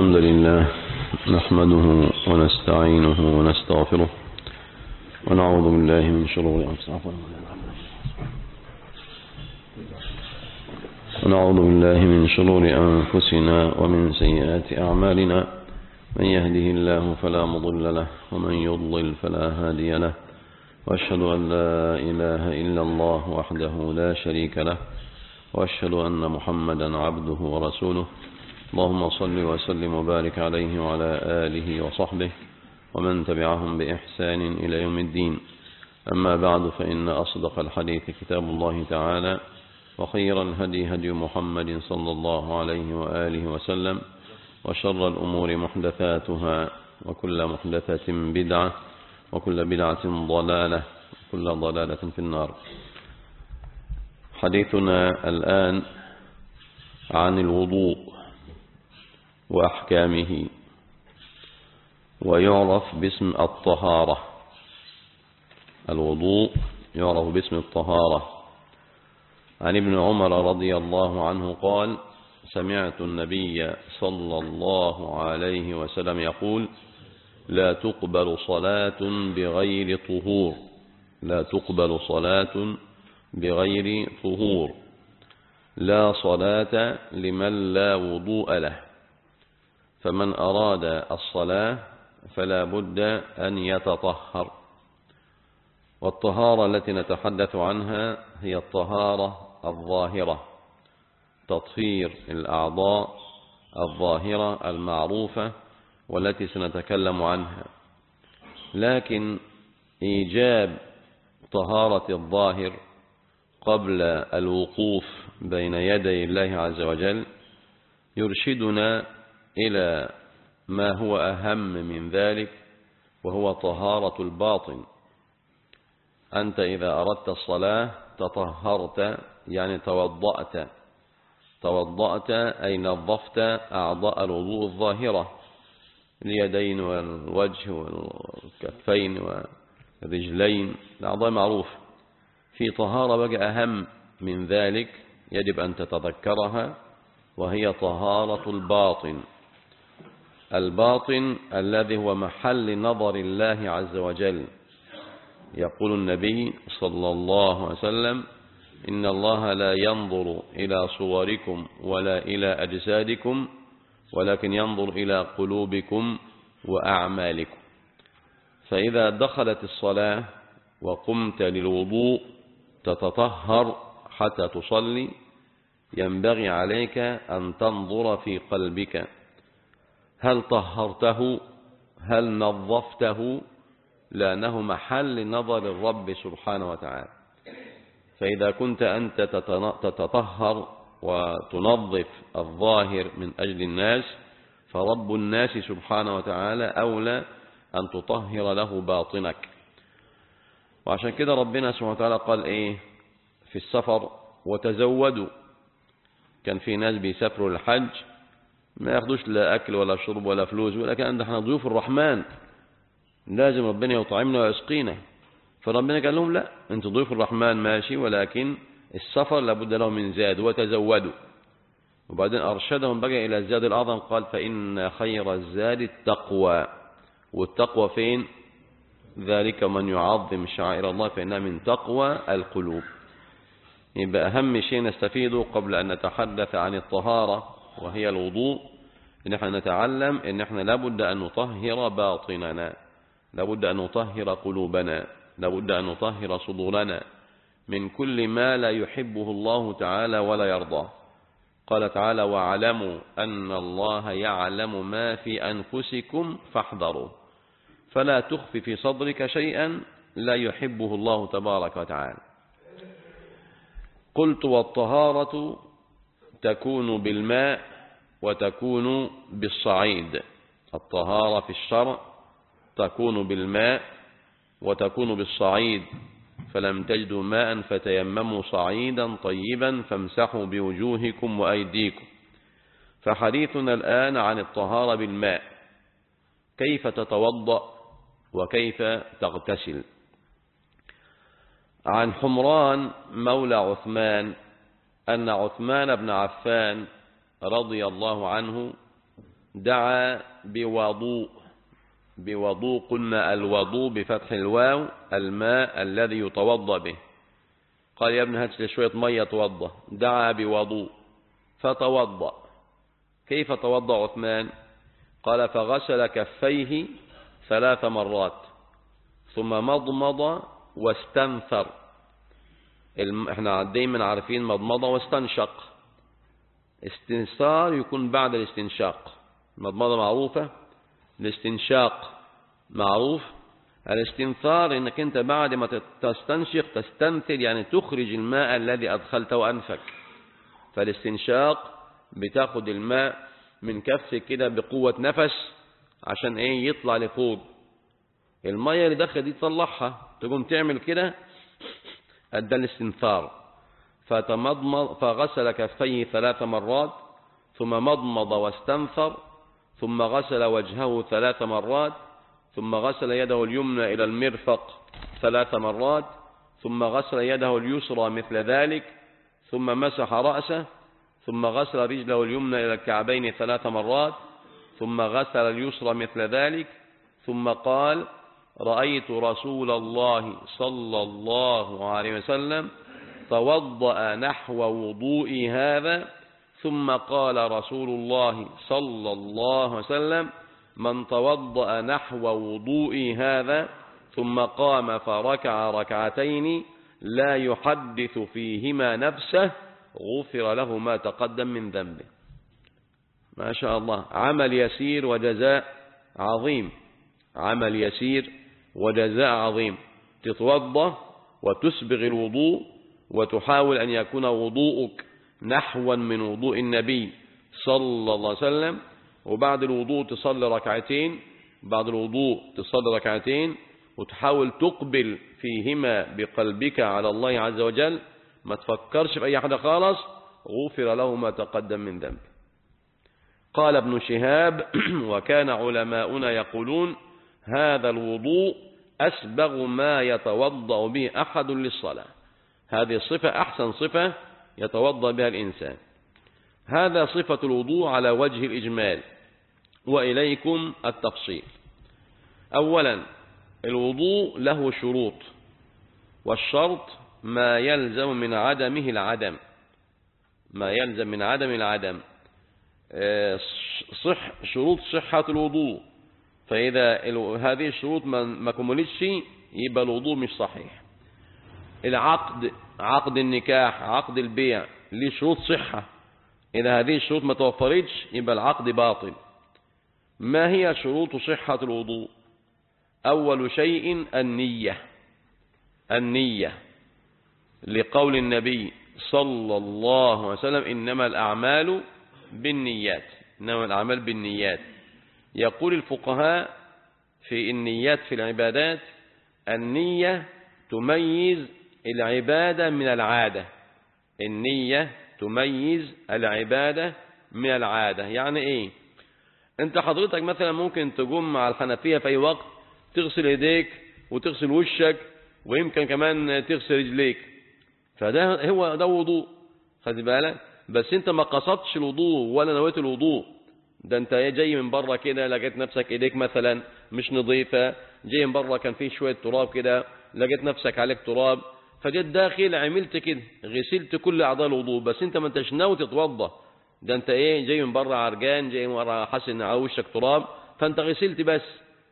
الحمد لله نحمده ونستعينه ونستغفره ونعوذ بالله من شرور أنفسنا ونعوذ بالله من شرور أنفسنا ومن سيئات أعمالنا من يهده الله فلا مضل له ومن يضلل فلا هادي له وأشهد أن لا إله إلا الله وحده لا شريك له وأشهد أن محمدا عبده ورسوله اللهم صل وسلم وبارك عليه وعلى آله وصحبه ومن تبعهم بإحسان إلى يوم الدين أما بعد فإن أصدق الحديث كتاب الله تعالى وخير الهدي هدي محمد صلى الله عليه وآله وسلم وشر الأمور محدثاتها وكل محدثة بدعة وكل بدعة ضلالة وكل ضلالة في النار حديثنا الآن عن الوضوء وأحكامه ويعرف باسم الطهارة الوضوء يعرف باسم الطهارة عن ابن عمر رضي الله عنه قال سمعت النبي صلى الله عليه وسلم يقول لا تقبل صلاة بغير طهور لا تقبل صلاة بغير طهور لا صلاة لمن لا وضوء له فمن أراد الصلاة فلا بد أن يتطهر والطهارة التي نتحدث عنها هي الطهارة الظاهرة تطهير الأعضاء الظاهرة المعروفة والتي سنتكلم عنها لكن إيجاب طهارة الظاهر قبل الوقوف بين يدي الله عز وجل يرشدنا إلى ما هو أهم من ذلك وهو طهارة الباطن أنت إذا أردت الصلاة تطهرت يعني توضأت توضأت أي نظفت أعضاء الوضوء الظاهرة اليدين والوجه والكفين والرجلين الأعضاء معروف في طهارة بقى أهم من ذلك يجب أن تتذكرها وهي طهارة الباطن الباطن الذي هو محل نظر الله عز وجل يقول النبي صلى الله عليه وسلم إن الله لا ينظر إلى صوركم ولا إلى أجسادكم ولكن ينظر إلى قلوبكم وأعمالكم فإذا دخلت الصلاة وقمت للوضوء تتطهر حتى تصلي ينبغي عليك أن تنظر في قلبك هل طهرته هل نظفته لأنه محل نظر الرب سبحانه وتعالى فإذا كنت أنت تتطهر وتنظف الظاهر من أجل الناس فرب الناس سبحانه وتعالى أولى أن تطهر له باطنك وعشان كده ربنا سبحانه وتعالى قال إيه في السفر وتزودوا كان في ناس بيسافروا للحج ما ياخدوش لا أكل ولا شرب ولا فلوس ولكن احنا ضيوف الرحمن لازم ربنا يطعمنا ويسقينا فربنا قال لهم لا انتوا ضيوف الرحمن ماشي ولكن السفر لابد له من زاد وتزودوا وبعدين أرشدهم بقى إلى الزاد الأعظم قال فإن خير الزاد التقوى والتقوى فين ذلك من يعظم شعائر الله فإنها من تقوى القلوب يبقى أهم شيء نستفيده قبل أن نتحدث عن الطهارة وهي الوضوء إن احنا نتعلم إن احنا لابد أن نطهر باطننا لابد أن نطهر قلوبنا لابد أن نطهر صدورنا من كل ما لا يحبه الله تعالى ولا يرضاه قال تعالى واعلموا أن الله يعلم ما في أنفسكم فاحذروا فلا تخفي في صدرك شيئا لا يحبه الله تبارك وتعالى قلت والطهارة تكون بالماء وتكون بالصعيد الطهارة في الشرع تكون بالماء وتكون بالصعيد فلم تجدوا ماء فتيمموا صعيدا طيبا فامسحوا بوجوهكم وأيديكم فحديثنا الآن عن الطهارة بالماء كيف تتوضأ وكيف تغتسل عن حمران مولى عثمان أن عثمان بن عفان رضي الله عنه دعا بوضوء بوضوء قلنا الوضوء بفتح الواو الماء الذي يتوضا به قال يا ابن هات شوية مية توضا دعا بوضوء فتوضأ كيف توضأ عثمان قال فغسل كفيه ثلاث مرات ثم مضمض واستنثر احنا دايما عارفين مضمضة واستنشق استنثار يكون بعد الاستنشاق المضمضة معروفة الاستنشاق معروف الاستنثار انك انت بعد ما تستنشق تستنثر يعني تخرج الماء الذي ادخلته انفك فالاستنشاق بتاخد الماء من كفك كده بقوة نفس عشان ايه يطلع لفوق المية اللي داخل دي تطلعها تقوم تعمل كده ادى الاستنثار فتمضمض فغسل كفيه ثلاث مرات ثم مضمض واستنثر ثم غسل وجهه ثلاث مرات ثم غسل يده اليمنى إلى المرفق ثلاث مرات ثم غسل يده اليسرى مثل ذلك ثم مسح رأسه ثم غسل رجله اليمنى إلى الكعبين ثلاث مرات ثم غسل اليسرى مثل ذلك ثم قال رأيت رسول الله صلى الله عليه وسلم توضأ نحو وضوء هذا ثم قال رسول الله صلى الله عليه وسلم من توضأ نحو وضوء هذا ثم قام فركع ركعتين لا يحدث فيهما نفسه غفر له ما تقدم من ذنبه ما شاء الله عمل يسير وجزاء عظيم عمل يسير وجزاء عظيم تتوضا وتسبغ الوضوء وتحاول أن يكون وضوءك نحوا من وضوء النبي صلى الله عليه وسلم وبعد الوضوء تصلي ركعتين بعد الوضوء تصلي ركعتين وتحاول تقبل فيهما بقلبك على الله عز وجل ما تفكرش في أي حاجة خالص غفر له ما تقدم من ذنب قال ابن شهاب وكان علماؤنا يقولون هذا الوضوء أسبغ ما يتوضأ به أحد للصلاة هذه الصفة أحسن صفة يتوضأ بها الإنسان هذا صفة الوضوء على وجه الإجمال وإليكم التفصيل أولا الوضوء له شروط والشرط ما يلزم من عدمه العدم ما يلزم من عدم العدم صح شروط صحة الوضوء فإذا هذه الشروط ما كملتش يبقى الوضوء مش صحيح العقد عقد النكاح عقد البيع ليه شروط صحة إذا هذه الشروط ما توفرتش يبقى العقد باطل ما هي شروط صحة الوضوء أول شيء النية النية لقول النبي صلى الله عليه وسلم إنما الأعمال بالنيات إنما الأعمال بالنيات يقول الفقهاء في النيات في العبادات النية تميز العبادة من العادة النية تميز العبادة من العادة يعني ايه انت حضرتك مثلا ممكن تقوم مع الحنفية في اي وقت تغسل ايديك وتغسل وشك ويمكن كمان تغسل رجليك فده هو ده وضوء خد بالك بس انت ما قصدتش الوضوء ولا نويت الوضوء ده انت جاي من بره كده لقيت نفسك ايديك مثلا مش نظيفه جاي من بره كان فيه شويه تراب كده لقيت نفسك عليك تراب فجيت داخل عملت كده غسلت كل اعضاء الوضوء بس انت ما انتش ناوي تتوضا ده انت ايه جاي من بره عرجان جاي من بره حاسس ان على وشك تراب فانت غسلت بس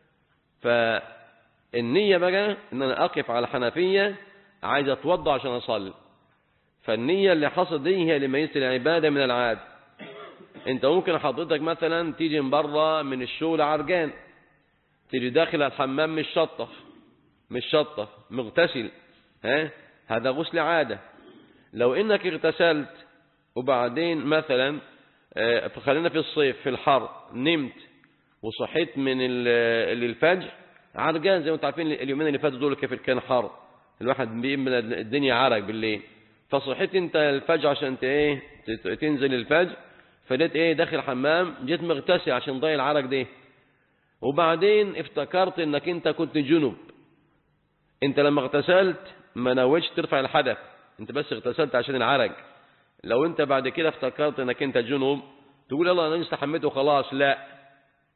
فالنيه بقى ان انا اقف على الحنفيه عايز اتوضا عشان اصلي فالنيه اللي حصلت دي هي اللي ميزت العباده من العاد انت ممكن حضرتك مثلا تيجي من بره من الشغل عرجان تيجي داخل الحمام مش شطف مش شطف مغتسل ها هذا غسل عادة لو انك اغتسلت وبعدين مثلا خلينا في الصيف في الحر نمت وصحيت من الفجر عرجان زي ما انتم عارفين اليومين اللي فاتوا دول كيف كان حر الواحد بيملى الدنيا عرق بالليل فصحيت انت الفجر عشان انت ايه تنزل الفجر فجيت ايه داخل الحمام جيت مغتسل عشان ضايع العرق ده وبعدين افتكرت انك انت كنت جنب انت لما اغتسلت ما نويتش ترفع الحدث انت بس اغتسلت عشان العرق لو انت بعد كده افتكرت انك انت جنوب تقول يلا انا استحميت وخلاص لا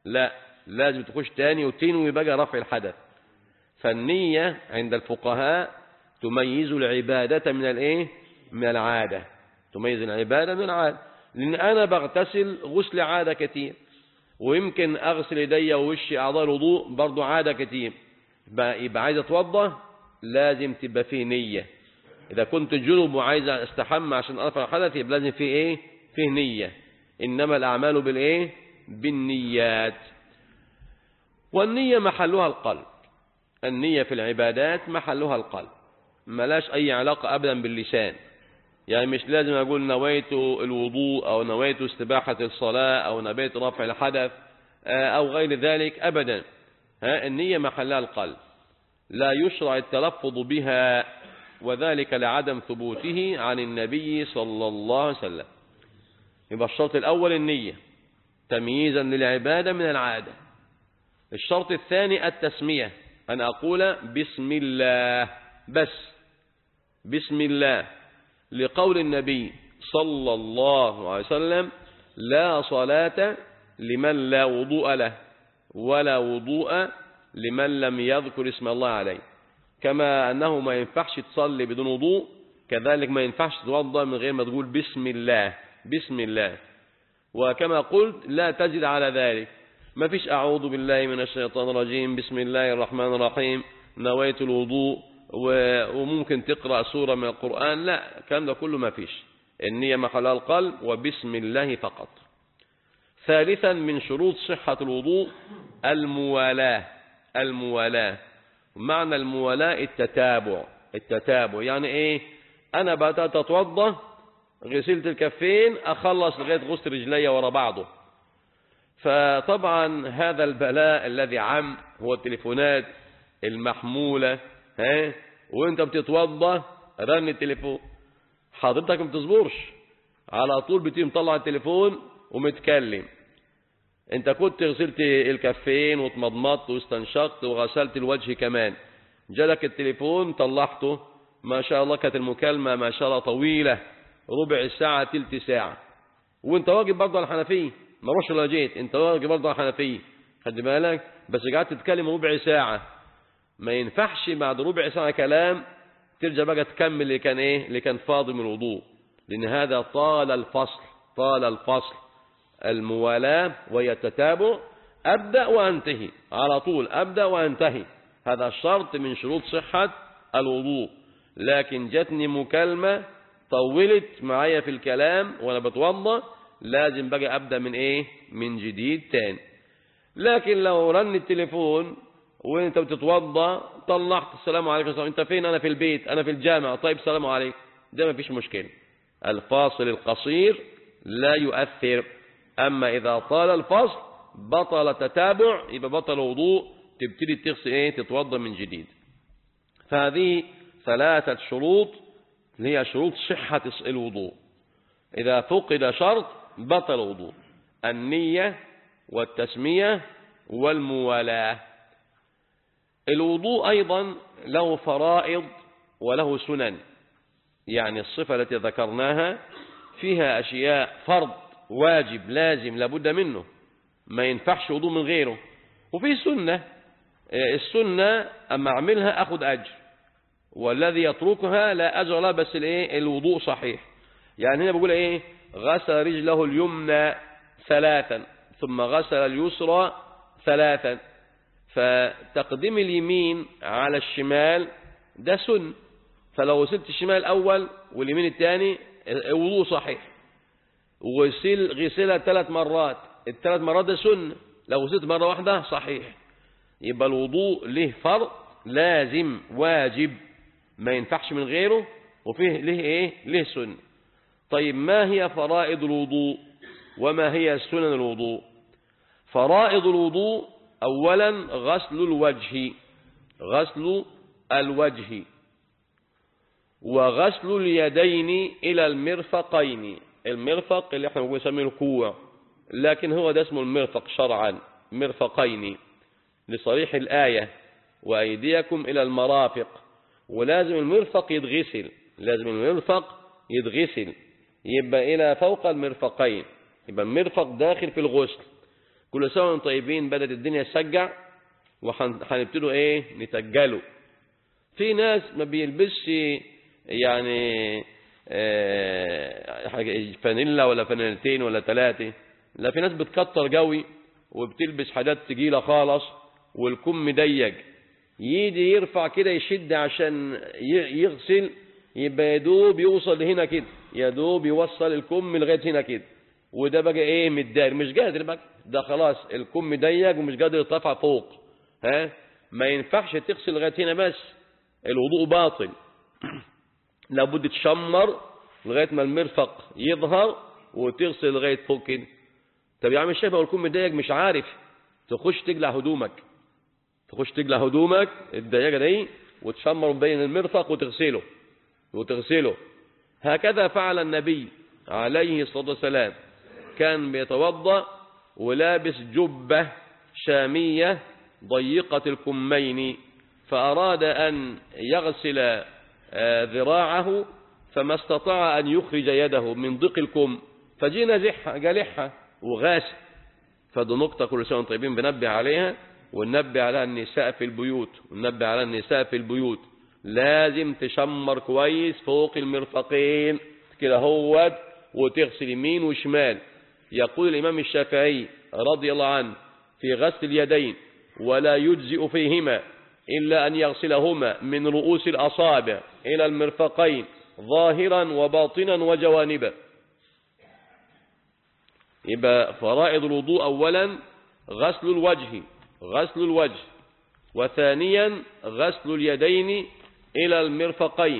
لا لازم تخش تاني وتنوي بقى رفع الحدث فالنية عند الفقهاء تميز العبادة من الايه من العادة تميز العبادة من العادة لأن أنا بغتسل غسل عادة كتير ويمكن أغسل يدي ووشي أعضاء الوضوء برضو عادة كتير يبقى عايز أتوضى لازم تبقى فيه نية إذا كنت جنوب وعايز استحمى عشان أرفع الحدث يبقى لازم فيه إيه فيه نية إنما الأعمال بالإيه بالنيات والنية محلها القلب النية في العبادات محلها القلب ملاش أي علاقة أبدا باللسان يعني مش لازم أقول نويت الوضوء أو نويت استباحة الصلاة أو نويت رفع الحدث أو غير ذلك أبدا ها النية محلها القلب لا يشرع التلفظ بها وذلك لعدم ثبوته عن النبي صلى الله عليه وسلم يبقى الشرط الأول النية تمييزا للعبادة من العادة الشرط الثاني التسمية أن أقول بسم الله بس بسم الله لقول النبي صلى الله عليه وسلم لا صلاة لمن لا وضوء له ولا وضوء لمن لم يذكر اسم الله عليه كما أنه ما ينفعش تصلي بدون وضوء كذلك ما ينفعش تتوضا من غير ما تقول بسم الله بسم الله وكما قلت لا تزد على ذلك ما فيش أعوذ بالله من الشيطان الرجيم بسم الله الرحمن الرحيم نويت الوضوء وممكن تقرأ سورة من القرآن لا الكلام ده كله ما فيش النية محلها القلب وبسم الله فقط ثالثا من شروط صحة الوضوء الموالاة الموالاة معنى الموالاة التتابع التتابع يعني ايه انا بدأت اتوضى غسلت الكفين اخلص لغاية غسل رجلي ورا بعضه فطبعا هذا البلاء الذي عم هو التليفونات المحمولة ها وانت بتتوضى رن التليفون حضرتك ما بتصبرش على طول بتيجي مطلع التليفون ومتكلم انت كنت غسلت الكفين واتمضمضت واستنشقت وغسلت الوجه كمان جالك التليفون طلعته ما شاء الله كانت المكالمة ما شاء الله طويلة ربع ساعة تلت ساعة وانت واقف برضه على الحنفية ما روحش ولا جيت انت واقف برضه على الحنفية خد بالك بس قعدت تتكلم ربع ساعة ما ينفعش بعد ربع ساعة كلام ترجع بقى تكمل اللي كان ايه اللي كان فاضي من الوضوء لان هذا طال الفصل طال الفصل الموالاة وهي التتابع أبدأ وأنتهي على طول أبدأ وأنتهي هذا الشرط من شروط صحة الوضوء لكن جتني مكالمة طولت معايا في الكلام وأنا بتوضى لازم بقى أبدأ من إيه من جديد تاني لكن لو رن التليفون وانت بتتوضى طلعت السلام عليكم انت فين انا في البيت انا في الجامع طيب السلام عليكم ده ما فيش مشكله الفاصل القصير لا يؤثر أما إذا طال الفصل بطل تتابع يبقى بطل وضوء تبتدي تغسل ايه تتوضا من جديد فهذه ثلاثة شروط اللي هي شروط صحة الوضوء إذا فقد شرط بطل وضوء النية والتسمية والموالاة الوضوء أيضا له فرائض وله سنن يعني الصفة التي ذكرناها فيها أشياء فرض واجب لازم لابد منه ما ينفعش وضوء من غيره وفي سنة السنة أما أعملها أخذ أجر والذي يتركها لا أجر له بس الايه الوضوء صحيح يعني هنا بقول ايه غسل رجله اليمنى ثلاثا ثم غسل اليسرى ثلاثا فتقديم اليمين على الشمال ده سن فلو غسلت الشمال الأول واليمين الثاني الوضوء صحيح وغسل غسلها ثلاث مرات الثلاث مرات ده سنة لو غسلت مرة واحدة صحيح يبقى الوضوء له فرض لازم واجب ما ينفعش من غيره وفيه له ايه له سنة طيب ما هي فرائض الوضوء وما هي سنن الوضوء فرائض الوضوء اولا غسل الوجه غسل الوجه وغسل اليدين الى المرفقين المرفق اللي احنا بنسميه الكوع لكن هو ده اسمه المرفق شرعا مرفقين لصريح الآية وأيديكم إلى المرافق ولازم المرفق يتغسل لازم المرفق يتغسل يبقى إلى فوق المرفقين يبقى المرفق داخل في الغسل كل سنة وانتم طيبين بدأت الدنيا تسجع وهنبتدوا ايه نتجلوا في ناس ما بيلبسش يعني آه، حاجة- فانيلا ولا فانيلتين ولا ثلاثة لا في ناس بتكتر جوي وبتلبس حاجات تقيلة خالص والكم ضيق يجي يرفع كده يشد عشان ي- يغسل يبقى يا دوب يوصل هنا كده يا دوب يوصل الكم لغايه هنا كده وده بقى ايه متدار مش قادر بقى ده خلاص الكم ضيق ومش قادر يرتفع فوق ها ما ينفعش تغسل لغايه هنا بس الوضوء باطل لابد تشمر لغايه ما المرفق يظهر وتغسل لغايه فوق كده طب يا عم الشيخ لو الكم ضيق مش عارف تخش تقلع هدومك تخش تقلع هدومك الضيقه دي وتشمر بين المرفق وتغسله وتغسله هكذا فعل النبي عليه الصلاة والسلام كان بيتوضأ ولابس جبة شامية ضيقة الكمين فأراد أن يغسل آه، ذراعه فما استطاع أن يخرج يده من ضيق الكم فجينا زحها جالحها وغاس فدي نقطة كل سنة وانتم طيبين بنبه عليها وننبه عليها النساء في البيوت وننبه على النساء في البيوت لازم تشمر كويس فوق المرفقين كده هوت وتغسل يمين وشمال يقول الإمام الشافعي رضي الله عنه في غسل اليدين ولا يجزئ فيهما إلا أن يغسلهما من رؤوس الأصابع إلى المرفقين ظاهرا وباطنا وجوانبا يبقى فرائض الوضوء أولا غسل الوجه غسل الوجه وثانيا غسل اليدين إلى المرفقين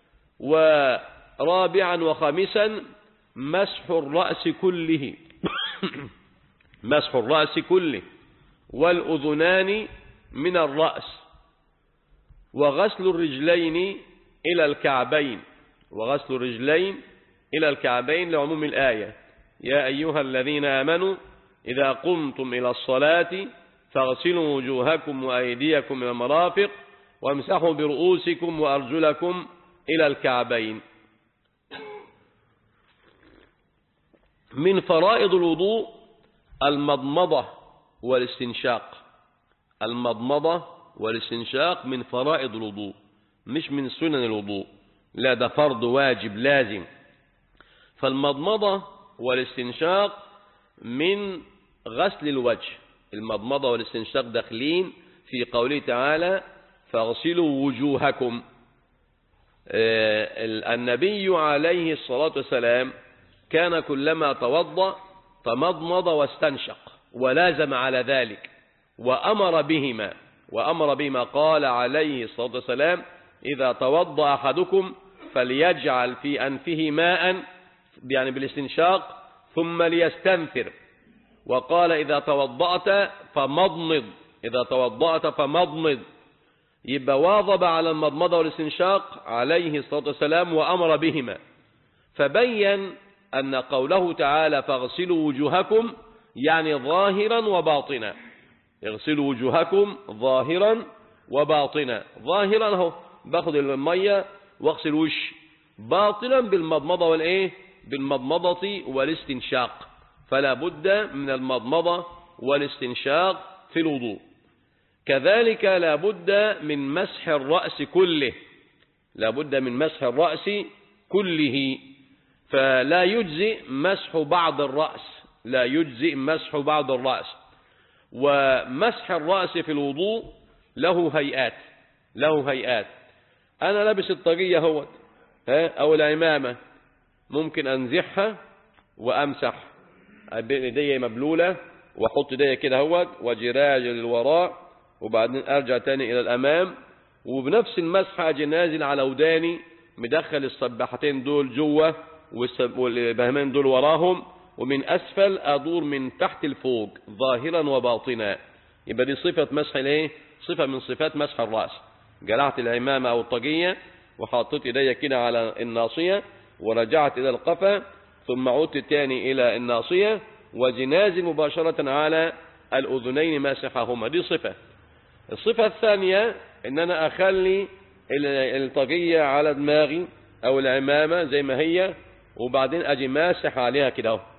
ورابعا وخامسا مسح الرأس كله مسح الرأس كله والأذنان من الرأس وغسل الرجلين إلى الكعبين وغسل الرجلين إلى الكعبين لعموم الآية يا أيها الذين آمنوا إذا قمتم إلى الصلاة فاغسلوا وجوهكم وأيديكم إلى المرافق وامسحوا برؤوسكم وأرجلكم إلى الكعبين من فرائض الوضوء المضمضة والاستنشاق المضمضة والاستنشاق من فرائض الوضوء مش من سنن الوضوء لا ده فرض واجب لازم فالمضمضة والاستنشاق من غسل الوجه المضمضة والاستنشاق داخلين في قوله تعالى فاغسلوا وجوهكم آه، النبي عليه الصلاة والسلام كان كلما توضأ تمضمض واستنشق ولازم على ذلك وأمر بهما وأمر بهما قال عليه الصلاة والسلام إذا توضأ أحدكم فليجعل في أنفه ماء يعني بالاستنشاق ثم ليستنثر وقال إذا توضأت فمضمض إذا توضأت فمضمض يبقى واظب على المضمضة والاستنشاق عليه الصلاة والسلام وأمر بهما فبين أن قوله تعالى فاغسلوا وجوهكم يعني ظاهرا وباطنا اغسلوا وجوهكم ظاهرا وباطنا ظاهرا اهو باخد المية واغسل وش باطنا بالمضمضة والايه بالمضمضة والاستنشاق فلا بد من المضمضة والاستنشاق في الوضوء كذلك لا بد من مسح الرأس كله لا بد من مسح الرأس كله فلا يجزئ مسح بعض الرأس لا يجزئ مسح بعض الرأس ومسح الرأس في الوضوء له هيئات له هيئات أنا لابس الطاقية هوت ها أو العمامة ممكن أنزحها وأمسح ايديا مبلولة واحط ايديا كده اهوت واجي راجع للوراء وبعدين ارجع تاني الى الامام وبنفس المسحه اجي نازل على وداني مدخل الصباحتين دول جوه والسب- والبهمين دول وراهم ومن اسفل ادور من تحت لفوق ظاهرا وباطنا يبقى دي صفه مسح الايه صفه من صفات مسح الراس جلعت العمامه او الطاقيه وحطيت ايديا كده على الناصيه ورجعت الى القفا ثم عدت تاني إلى الناصية وجناز مباشرة على الأذنين ماسحهما دي صفة الصفة الثانية إن أنا أخلي ال- الطاقية على دماغي أو العمامة زي ما هي وبعدين أجي ماسح عليها كده أهو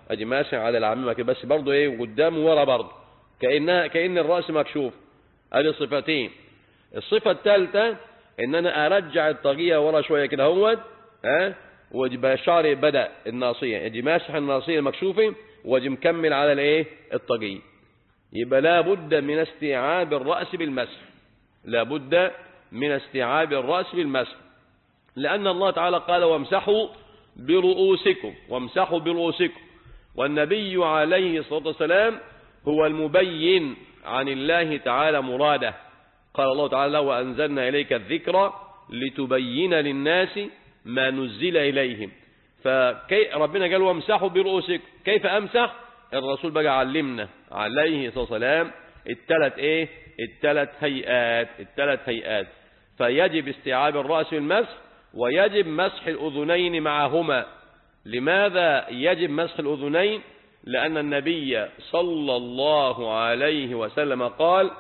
ادي ماشي على العمامة كده بس برضه ايه قدام وورا برضه كأنها كأن الرأس مكشوف ادي صفتين الصفة الثالثة ان انا ارجع الطاقية ورا شوية كده اهوت ها ويبقى شعري بدأ الناصية ادي ماسح الناصية المكشوفة واجي مكمل على الايه الطاقية يبقى لا بد من استيعاب الرأس بالمسح لا بد من استيعاب الرأس بالمسح لأن الله تعالى قال وامسحوا برؤوسكم وامسحوا برؤوسكم والنبي عليه الصلاة والسلام هو المبين عن الله تعالى مراده قال الله تعالى وأنزلنا إليك الذكر لتبين للناس ما نزل إليهم فكي ربنا قال وامسحوا برؤوسكم كيف أمسح الرسول بقى علمنا عليه الصلاة والسلام الثلاث ايه الثلاث هيئات الثلاث هيئات فيجب استيعاب الرأس والمسح ويجب مسح الأذنين معهما لماذا يجب مسح الأذنين لأن النبي صلى الله عليه وسلم قال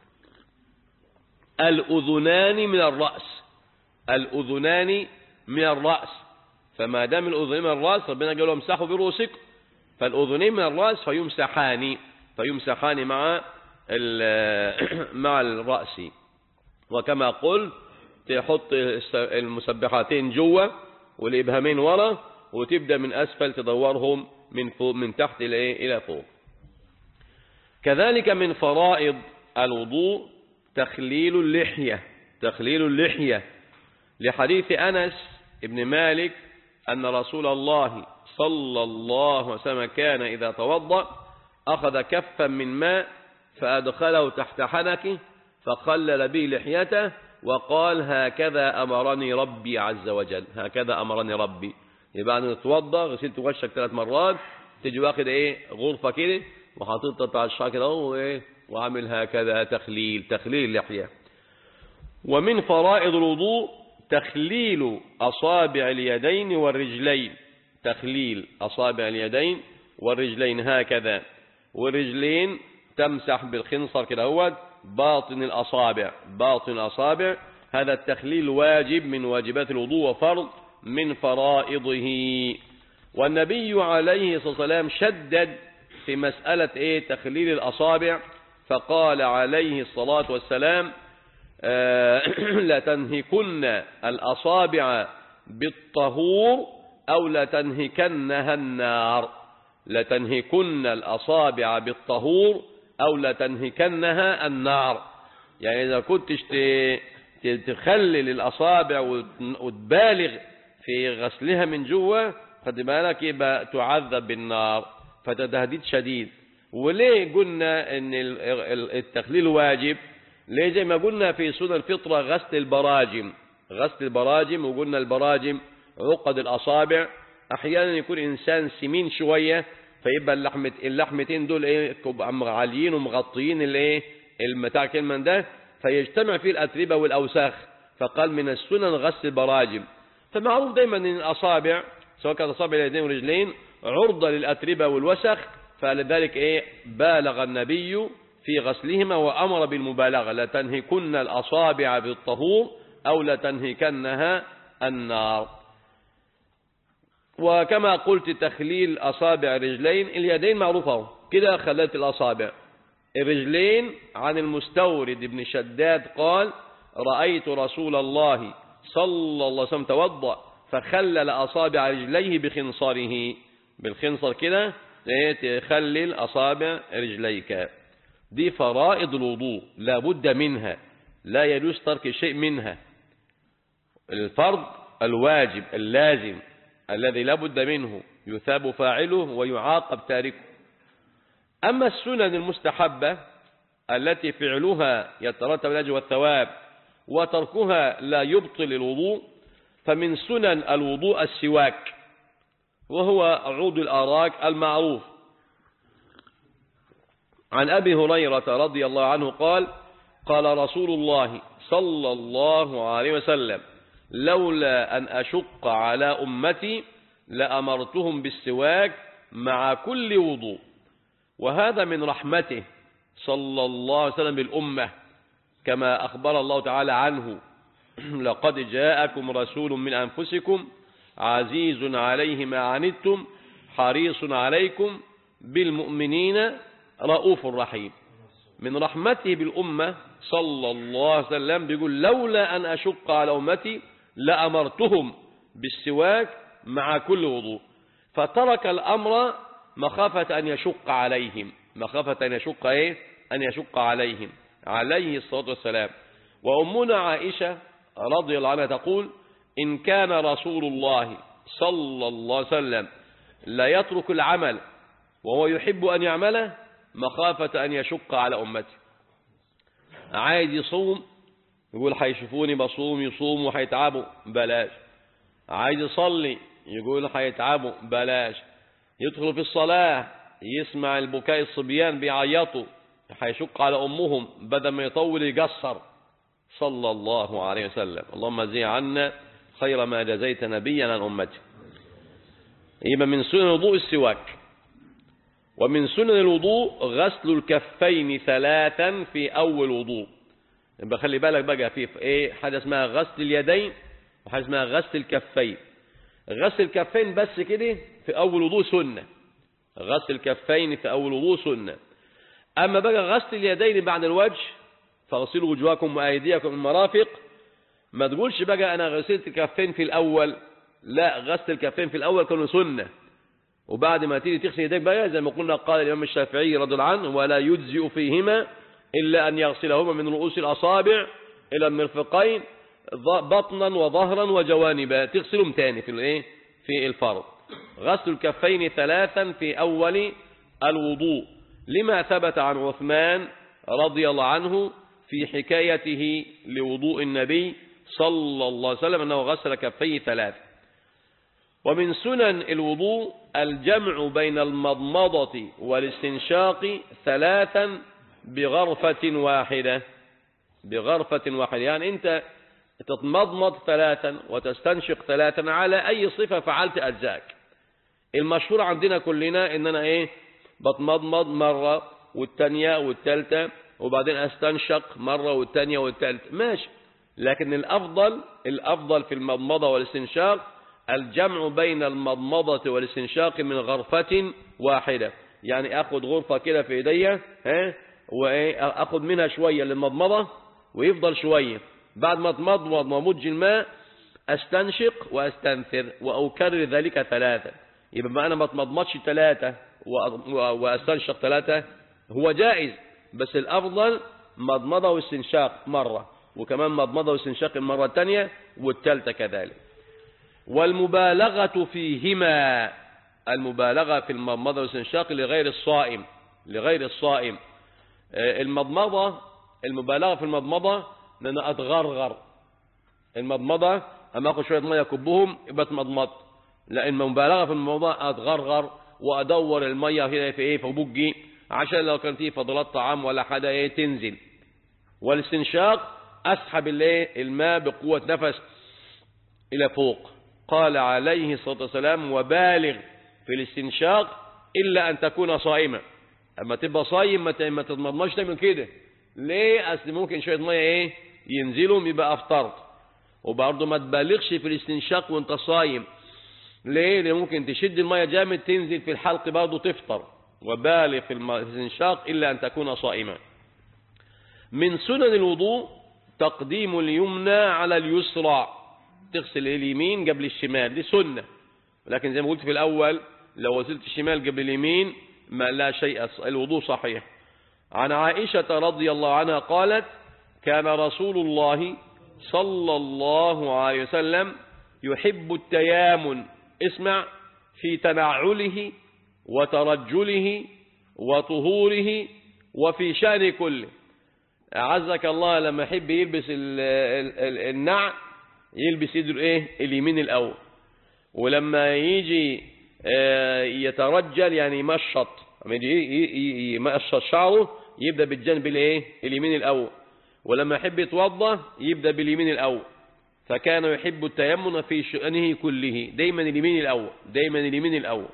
الأذنان من الرأس الأذنان من الرأس فما دام الأذنين من الرأس ربنا قال امسحوا برؤوسكم فالأذنين من الرأس فيمسحان فيمسحان مع مع الرأس وكما قلت تحط المسبحاتين جوه والإبهامين ورا وتبدأ من أسفل تدورهم من فوق من تحت إلى إلى فوق كذلك من فرائض الوضوء تخليل اللحية تخليل اللحية لحديث أنس ابن مالك أن رسول الله صلى الله عليه وسلم كان إذا توضأ أخذ كفا من ماء فأدخله تحت حنكه فخلل به لحيته وقال هكذا أمرني ربي عز وجل هكذا أمرني ربي يبقى أنا نتوضأ غسلت وشك ثلاث مرات تجي واخد ايه غرفة كده وحاططها بتاع الشعر كده وايه وعامل هكذا تخليل تخليل اللحية ومن فرائض الوضوء تخليل أصابع اليدين والرجلين تخليل أصابع اليدين والرجلين هكذا والرجلين تمسح بالخنصر كده هو باطن الأصابع باطن الأصابع هذا التخليل واجب من واجبات الوضوء وفرض من فرائضه والنبي عليه الصلاة والسلام شدد في مسألة ايه تخليل الأصابع فقال عليه الصلاة والسلام آه لتنهكن الأصابع بالطهور أو لتنهكنها النار لتنهكن الأصابع بالطهور أو لتنهكنها النار يعني إذا كنتش تخلل الأصابع وتبالغ في غسلها من جوه خد بالك يبقى تعذب بالنار فتدهديد شديد وليه قلنا ان التخليل واجب ليه زي ما قلنا في سنة الفطرة غسل البراجم غسل البراجم وقلنا البراجم عقد الأصابع أحيانا يكون إنسان سمين شوية فيبقى اللحمة اللحمتين دول ايه عاليين ومغطيين الايه المتاع كلمة ده فيجتمع فيه الأتربة والأوساخ فقال من السنن غسل البراجم فمعروف دايما ان الأصابع سواء كانت أصابع اليدين والرجلين عرضة للأتربة والوسخ فلذلك ايه بالغ النبي في غسلهما وأمر بالمبالغة لا تنهكن الأصابع بالطهور أو لا تنهكنها النار وكما قلت تخليل أصابع الرجلين اليدين معروفة كده خلت الأصابع الرجلين عن المستورد ابن شداد قال رأيت رسول الله صلى الله عليه وسلم توضأ فخلل أصابع رجليه بخنصره بالخنصر كده تخلل أصابع رجليك دي فرائض الوضوء لا بد منها لا يجوز ترك شيء منها الفرض الواجب اللازم الذي لا بد منه يثاب فاعله ويعاقب تاركه أما السنن المستحبة التي فعلها يترتب الأجر والثواب وتركها لا يبطل الوضوء فمن سنن الوضوء السواك وهو عود الأراك المعروف عن أبي هريرة رضي الله عنه قال قال رسول الله صلى الله عليه وسلم لولا أن أشق على أمتي لأمرتهم بالسواك مع كل وضوء وهذا من رحمته صلى الله عليه وسلم بالأمة كما أخبر الله تعالى عنه لقد جاءكم رسول من أنفسكم عزيز عليه ما عنتم حريص عليكم بالمؤمنين رؤوف رحيم من رحمته بالأمة صلى الله عليه وسلم بيقول لولا أن أشق على أمتي لأمرتهم بالسواك مع كل وضوء فترك الأمر مخافة أن يشق عليهم مخافة أن يشق إيه أن يشق عليهم عليه الصلاة والسلام وأمنا عائشة رضي الله عنها تقول إن كان رسول الله صلى الله عليه وسلم لا يترك العمل وهو يحب أن يعمله مخافة أن يشق على أمته عايز يصوم يقول هيشوفوني بصوم يصوم وهيتعبوا بلاش عايز يصلي يقول هيتعبوا بلاش يدخل في الصلاة يسمع البكاء الصبيان بيعيطوا هيشق على أمهم بدل ما يطول يقصر صلى الله عليه وسلم اللهم زي عنا خير ما جزيت نبيا عن أمته يبقى من سنن الوضوء السواك ومن سنن الوضوء غسل الكفين ثلاثا في أول وضوء يبقى خلي بالك بقى في ايه حاجة اسمها غسل اليدين وحاجة اسمها غسل الكفين غسل الكفين بس كده في أول وضوء سنة غسل الكفين في أول وضوء سنة أما بقى غسل اليدين بعد الوجه فاغسلوا وجوهكم وأيديكم المرافق ما تقولش بقى أنا غسلت الكفين في الأول لا غسل الكفين في الأول كانوا سنة وبعد ما تيجي تغسل يديك بقى زي ما قلنا قال الإمام الشافعي رضي الله عنه ولا يجزئ فيهما إلا أن يغسلهما من رؤوس الأصابع إلى المرفقين بطنا وظهرا وجوانبا تغسلهم تاني في الايه في الفرض غسل الكفين ثلاثا في أول الوضوء لما ثبت عن عثمان رضي الله عنه في حكايته لوضوء النبي صلى الله عليه وسلم أنه غسل كفيه ثلاث ومن سنن الوضوء الجمع بين المضمضة والاستنشاق ثلاثا بغرفة واحدة بغرفة واحدة يعني أنت تتمضمض ثلاثا وتستنشق ثلاثا على أي صفة فعلت أجزاك المشهور عندنا كلنا إن أنا إيه بتمضمض مرة والتانية والتالتة وبعدين أستنشق مرة والتانية والتالتة ماشي لكن الأفضل الأفضل في المضمضة والاستنشاق الجمع بين المضمضة والاستنشاق من غرفة واحدة يعني أخذ غرفة كده في إيديا ها وأخذ منها شوية للمضمضة ويفضل شوية بعد ما تمضمض ومج الماء أستنشق وأستنثر وأكرر ذلك ثلاثة يبقى ما أنا ما تمضمضش ثلاثة وأستنشق ثلاثة هو جائز بس الأفضل مضمضة واستنشاق مرة وكمان مضمضة واستنشاق المرة الثانية والثالثة كذلك والمبالغة فيهما المبالغة في المضمضة والاستنشاق لغير الصائم لغير الصائم المضمضة المبالغة في المضمضة ان انا اتغرغر المضمضة اما اخذ شوية مية كبهم يبقى اتمضمض لان المبالغة في المضمضة اتغرغر وادور المية هنا في ايه في بوجي عشان لو كان فيه فضلات طعام ولا حاجة ايه تنزل والاستنشاق اسحب الايه الماء بقوة نفس الى فوق قال عليه الصلاة والسلام وبالغ في الاستنشاق إلا أن تكون صائما أما تبقى صايم ما تضمناش تعمل كده ليه أصل ممكن شوية مية إيه ينزلهم يبقى أفطرت وبرضه ما تبالغش في الاستنشاق وانت صايم ليه ليه ممكن تشد المية جامد تنزل في الحلق برضه تفطر وبالغ في الاستنشاق إلا أن تكون صائما من سنن الوضوء تقديم اليمنى على اليسرى تغسل اليمين قبل الشمال دي سنة لكن زي ما قلت في الأول لو غسلت الشمال قبل اليمين ما لا شيء الوضوء صحيح عن عائشة رضي الله عنها قالت كان رسول الله صلى الله عليه وسلم يحب التيامن اسمع في تنعله وترجله وطهوره وفي شأن كله أعزك الله لما يحب يلبس النعل يلبس يده ايه اليمين الاول ولما يجي يترجل يعني يمشط لما يجي يمشط شعره يبدا بالجانب الايه اليمين الاول ولما يحب يتوضا يبدا باليمين الاول فكان يحب التيمم في شأنه كله دايما اليمين الاول دايما اليمين الاول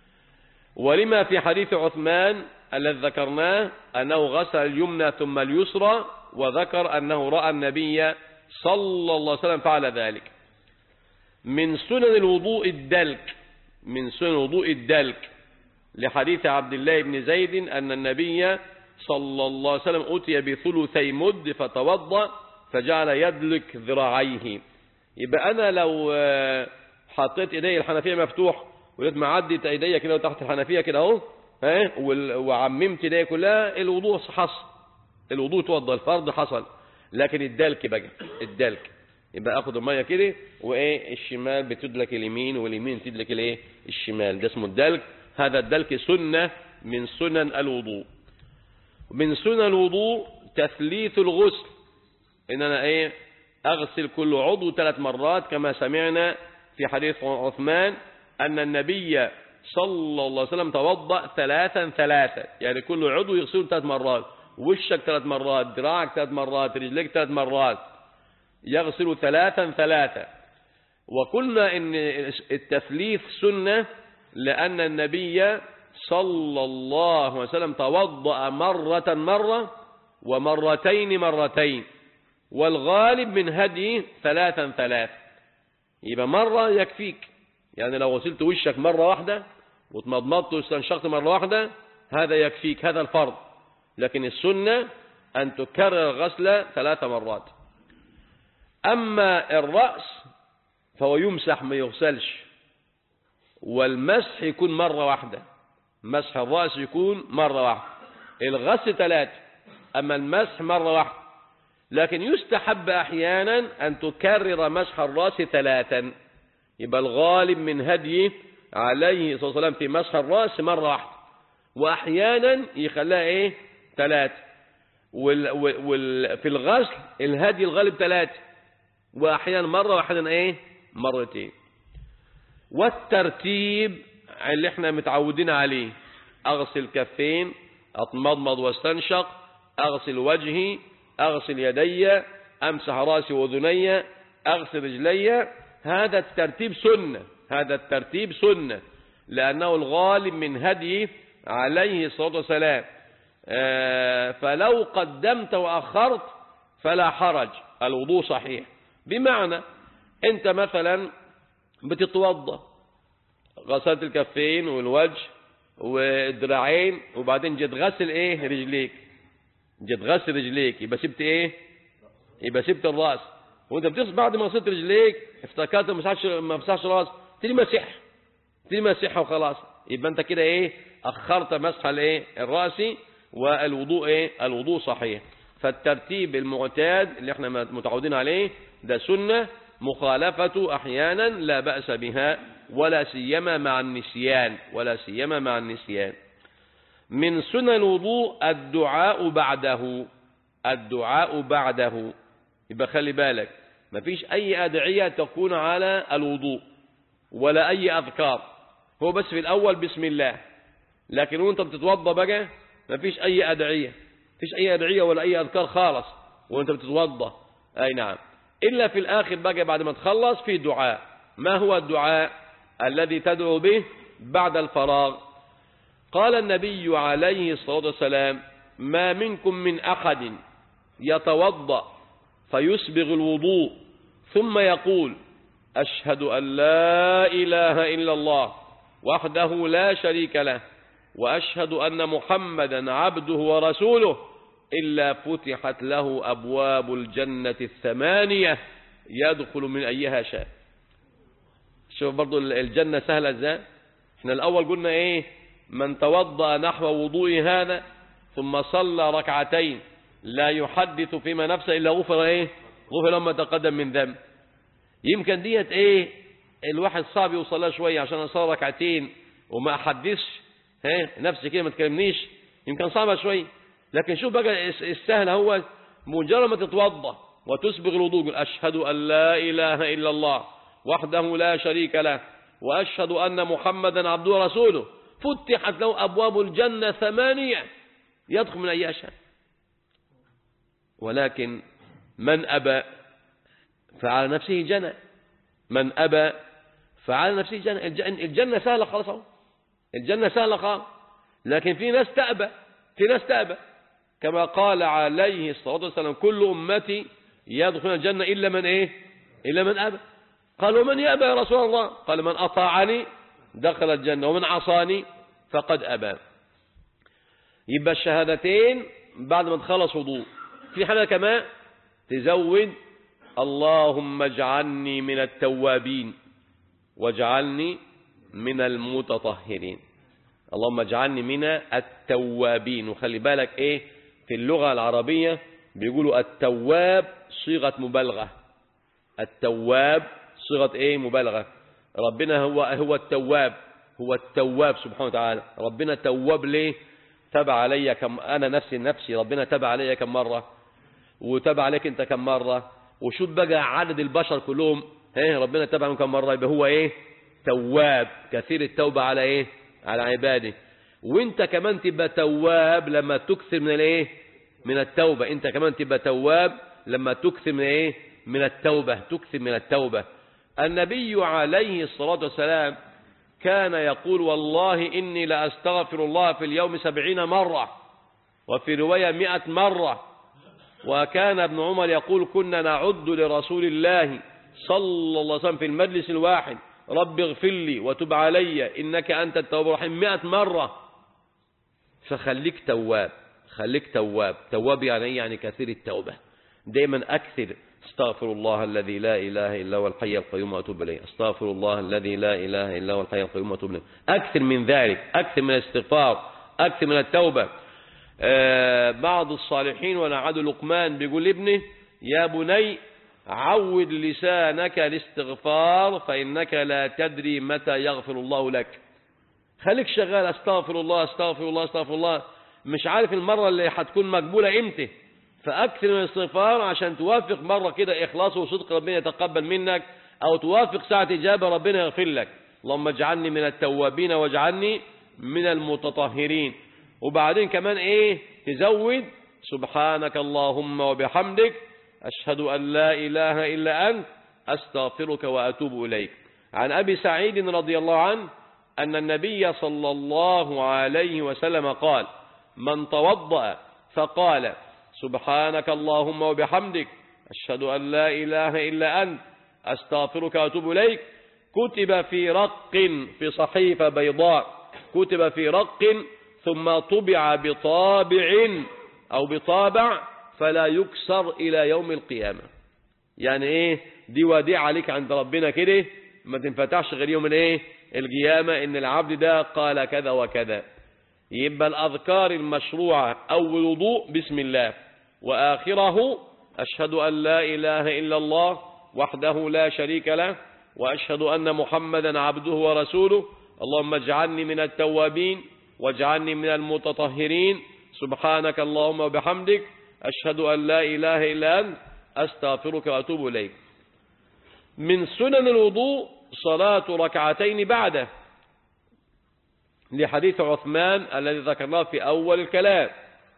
ولما في حديث عثمان الذي ذكرناه انه غسل اليمنى ثم اليسرى وذكر انه راى النبي صلى الله عليه وسلم فعل ذلك من سنن الوضوء الدلك من سنن وضوء الدلك لحديث عبد الله بن زيد أن النبي صلى الله عليه وسلم أتي بثلثي مد فتوضأ فجعل يدلك ذراعيه يبقى أنا لو آه، حطيت إيدي الحنفية مفتوح ولقيت معدت إيدي كده تحت الحنفية كده أهو ها وال- وعممت إيدي كلها الوضوء حصل الوضوء توضى الفرض حصل لكن الدلك بقى الدلك يبقى اخد الميه كده وايه الشمال بتدلك اليمين واليمين تدلك الايه الشمال ده اسمه الدلك هذا الدلك سنه من سنن الوضوء من سنن الوضوء تثليث الغسل ان انا ايه اغسل كل عضو ثلاث مرات كما سمعنا في حديث عثمان ان النبي صلى الله عليه وسلم توضأ ثلاثا ثلاثا يعني كل عضو يغسله ثلاث مرات وشك ثلاث مرات دراعك ثلاث مرات رجلك ثلاث مرات يغسل ثلاثا ثلاثا وقلنا ان التثليث سنة لأن النبي صلى الله عليه وسلم توضأ مرة مرة ومرتين مرتين والغالب من هدي ثلاثا ثلاث يبقى مرة يكفيك يعني لو غسلت وشك مرة واحدة وتمضمضت واستنشقت مرة واحدة هذا يكفيك هذا الفرض لكن السنة أن تكرر الغسل ثلاث مرات أما الرأس فهو يمسح ما يغسلش والمسح يكون مرة واحدة مسح الرأس يكون مرة واحدة الغسل ثلاثة أما المسح مرة واحدة لكن يستحب أحيانا أن تكرر مسح الرأس ثلاثا يبقى الغالب من هدي عليه الصلاة والسلام في مسح الرأس مرة واحدة وأحيانا يخليها إيه ثلاثة وال وال في الغسل الهدي الغالب ثلاثة وأحيانا مرة وأحيانا إيه مرتين والترتيب اللي احنا متعودين عليه أغسل كفين أتمضمض واستنشق أغسل وجهي أغسل يدي أمسح رأسي وذني أغسل رجلي هذا الترتيب سنة هذا الترتيب سنة لأنه الغالب من هدي عليه الصلاة والسلام آه، فلو قدمت وأخرت فلا حرج الوضوء صحيح بمعنى أنت مثلا بتتوضأ غسلت الكفين والوجه والدراعين وبعدين جيت غسل ايه رجليك جيت غسل رجليك يبقى سبت ايه يبقى سبت الراس وانت بتصبح بعد ما غسلت رجليك افتكرت ما مسحش ما مسحش راس تيجي مسح تيجي مسحها وخلاص يبقى انت كده ايه اخرت مسح الايه الراس والوضوء ايه الوضوء صحيح فالترتيب المعتاد اللي احنا متعودين عليه ده سنه مخالفة أحيانا لا بأس بها ولا سيما مع النسيان ولا سيما مع النسيان من سنن الوضوء الدعاء بعده الدعاء بعده يبقى خلي بالك مفيش أي أدعية تكون على الوضوء ولا أي أذكار هو بس في الأول بسم الله لكن وانت بتتوضى بقى مفيش أي أدعية مفيش أي أدعية ولا أي أذكار خالص وانت بتتوضى أي نعم إلا في الآخر بقى بعد ما تخلص في دعاء ما هو الدعاء الذي تدعو به بعد الفراغ قال النبي عليه الصلاة والسلام ما منكم من أحد يتوضأ فيسبغ الوضوء ثم يقول أشهد أن لا إله إلا الله وحده لا شريك له وأشهد أن محمدا عبده ورسوله إلا فتحت له أبواب الجنة الثمانية يدخل من أيها شاء شوف برضو الجنة سهلة ازاي احنا الأول قلنا ايه من توضأ نحو وضوء هذا ثم صلى ركعتين لا يحدث فيما نفسه إلا غفر ايه غفر لما تقدم من ذنب يمكن ديت ايه الواحد صعب يوصلها شوية عشان اصلي ركعتين وما احدثش ها نفسي كده ما تكلمنيش يمكن صعبة شوية لكن شوف بقى السهل هو مجرد ما تتوضا وتسبغ الوضوء يقول أشهد أن لا إله إلا الله وحده لا شريك له وأشهد أن محمدا عبده ورسوله فتحت له أبواب الجنة ثمانية يدخل من أي شاء ولكن من أبى فعلى نفسه جنى من أبى فعلى نفسه جنى الجنة سهلة خلاص اهو الجنة سهلة خالص لكن في ناس تأبى في ناس تأبى كما قال عليه الصلاة والسلام كل أمتي يدخل الجنة إلا من إيه إلا من أبى قال ومن يأبى يا رسول الله قال من أطاعني دخل الجنة ومن عصاني فقد أبى يبقى الشهادتين بعد ما تخلص وضوء في حاجة كمان تزود اللهم اجعلني من التوابين واجعلني من المتطهرين اللهم اجعلني من التوابين وخلي بالك ايه في اللغة العربية بيقولوا التواب صيغة مبالغة التواب صيغة ايه مبالغة ربنا هو هو التواب هو التواب سبحانه وتعالى ربنا تواب ليه تاب علي كم انا نفسي نفسي ربنا تاب علي كم مرة وتاب عليك انت كم مرة وشوف بقى عدد البشر كلهم ايه ربنا تاب عليهم كم مرة يبقى هو ايه تواب كثير التوبة على ايه على عباده وانت كمان تبقى تواب لما تكثر من الايه من التوبة انت كمان تبقى تواب لما تكثر من ايه من التوبة تكثر من التوبة النبي عليه الصلاة والسلام كان يقول والله إني لأستغفر الله في اليوم سبعين مرة وفي رواية مئة مرة وكان ابن عمر يقول كنا نعد لرسول الله صلى الله عليه وسلم في المجلس الواحد رب اغفر لي وتب علي إنك أنت التواب الرحيم مئة مرة فخليك تواب خليك تواب تواب يعني ايه يعني كثير التوبة دايما أكثر استغفر الله الذي لا إله إلا هو الحي القيوم وأتوب إليه استغفر الله الذي لا إله إلا هو الحي القيوم وأتوب إليه أكثر من ذلك أكثر من الاستغفار أكثر من التوبة آه بعض الصالحين ونعد لقمان بيقول لابنه يا بني عود لسانك الاستغفار فإنك لا تدري متى يغفر الله لك خليك شغال استغفر الله استغفر الله استغفر الله مش عارف المرة اللي هتكون مقبولة امتى فأكثر من الاستغفار عشان توافق مرة كده إخلاص وصدق ربنا يتقبل منك أو توافق ساعة إجابة ربنا يغفر لك اللهم اجعلني من التوابين واجعلني من المتطهرين وبعدين كمان إيه تزود سبحانك اللهم وبحمدك أشهد أن لا إله إلا أنت أستغفرك وأتوب إليك عن أبي سعيد رضي الله عنه أن النبي صلى الله عليه وسلم قال من توضأ فقال سبحانك اللهم وبحمدك أشهد أن لا إله إلا أنت أستغفرك وأتوب إليك كتب في رق في صحيفة بيضاء كتب في رق ثم طبع بطابع أو بطابع فلا يكسر إلى يوم القيامة يعني إيه دي وديعة عليك عند ربنا كده ما تنفتحش غير يوم الايه القيامة إن العبد ده قال كذا وكذا يبقى الأذكار المشروعة أول وضوء بسم الله وآخره أشهد أن لا إله إلا الله وحده لا شريك له وأشهد أن محمدا عبده ورسوله اللهم اجعلني من التوابين واجعلني من المتطهرين سبحانك اللهم وبحمدك أشهد أن لا إله إلا أنت أستغفرك وأتوب إليك من سنن الوضوء صلاة ركعتين بعده لحديث عثمان الذي ذكرناه في أول الكلام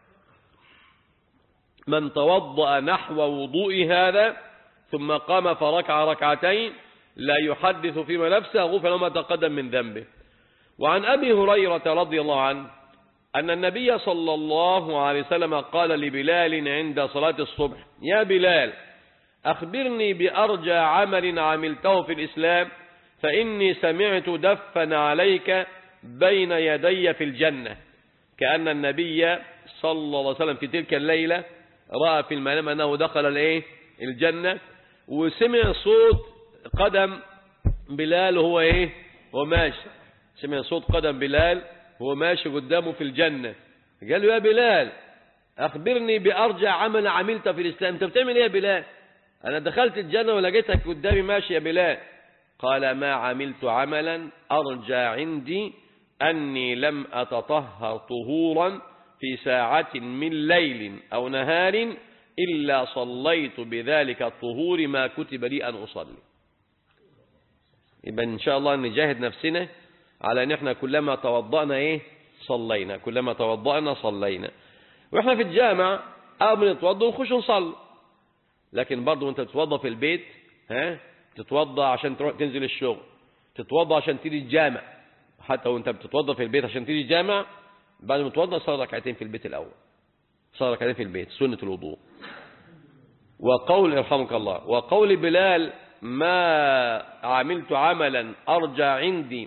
من توضأ نحو وضوء هذا ثم قام فركع ركعتين لا يحدث فيما نفسه غفر ما تقدم من ذنبه وعن أبي هريرة رضي الله عنه أن النبي صلى الله عليه وسلم قال لبلال عند صلاة الصبح يا بلال أخبرني بأرجى عمل عملته في الإسلام فإني سمعت دفا عليك بين يدي في الجنة كأن النبي صلى الله عليه وسلم في تلك الليلة رأى في المنام أنه دخل الايه الجنة وسمع صوت قدم بلال هو ايه هو ماشي سمع صوت قدم بلال هو ماشي قدامه في الجنة قال له يا بلال أخبرني بأرجع عمل عملته في الإسلام أنت بتعمل إيه يا بلال أنا دخلت الجنة ولقيتك قدامي ماشي يا بلال قال ما عملت عملا أرجى عندي أني لم أتطهر طهورا في ساعة من ليل أو نهار إلا صليت بذلك الطهور ما كتب لي أن أصلي يبقى إن شاء الله نجاهد نفسنا على أن احنا كلما توضأنا إيه صلينا كلما توضأنا صلينا وإحنا في الجامع أول ما نتوضأ ونخش نصلي لكن برضه وانت تتوضأ في البيت ها تتوضأ عشان تروح تنزل الشغل تتوضأ عشان تيجي الجامع حتى وانت بتتوضأ في البيت عشان تيجي الجامع بعد ما تتوضأ صلي ركعتين في البيت الأول صلي ركعتين في البيت سنة الوضوء وقول يرحمك الله وقول بلال ما عملت عملا أرجى عندي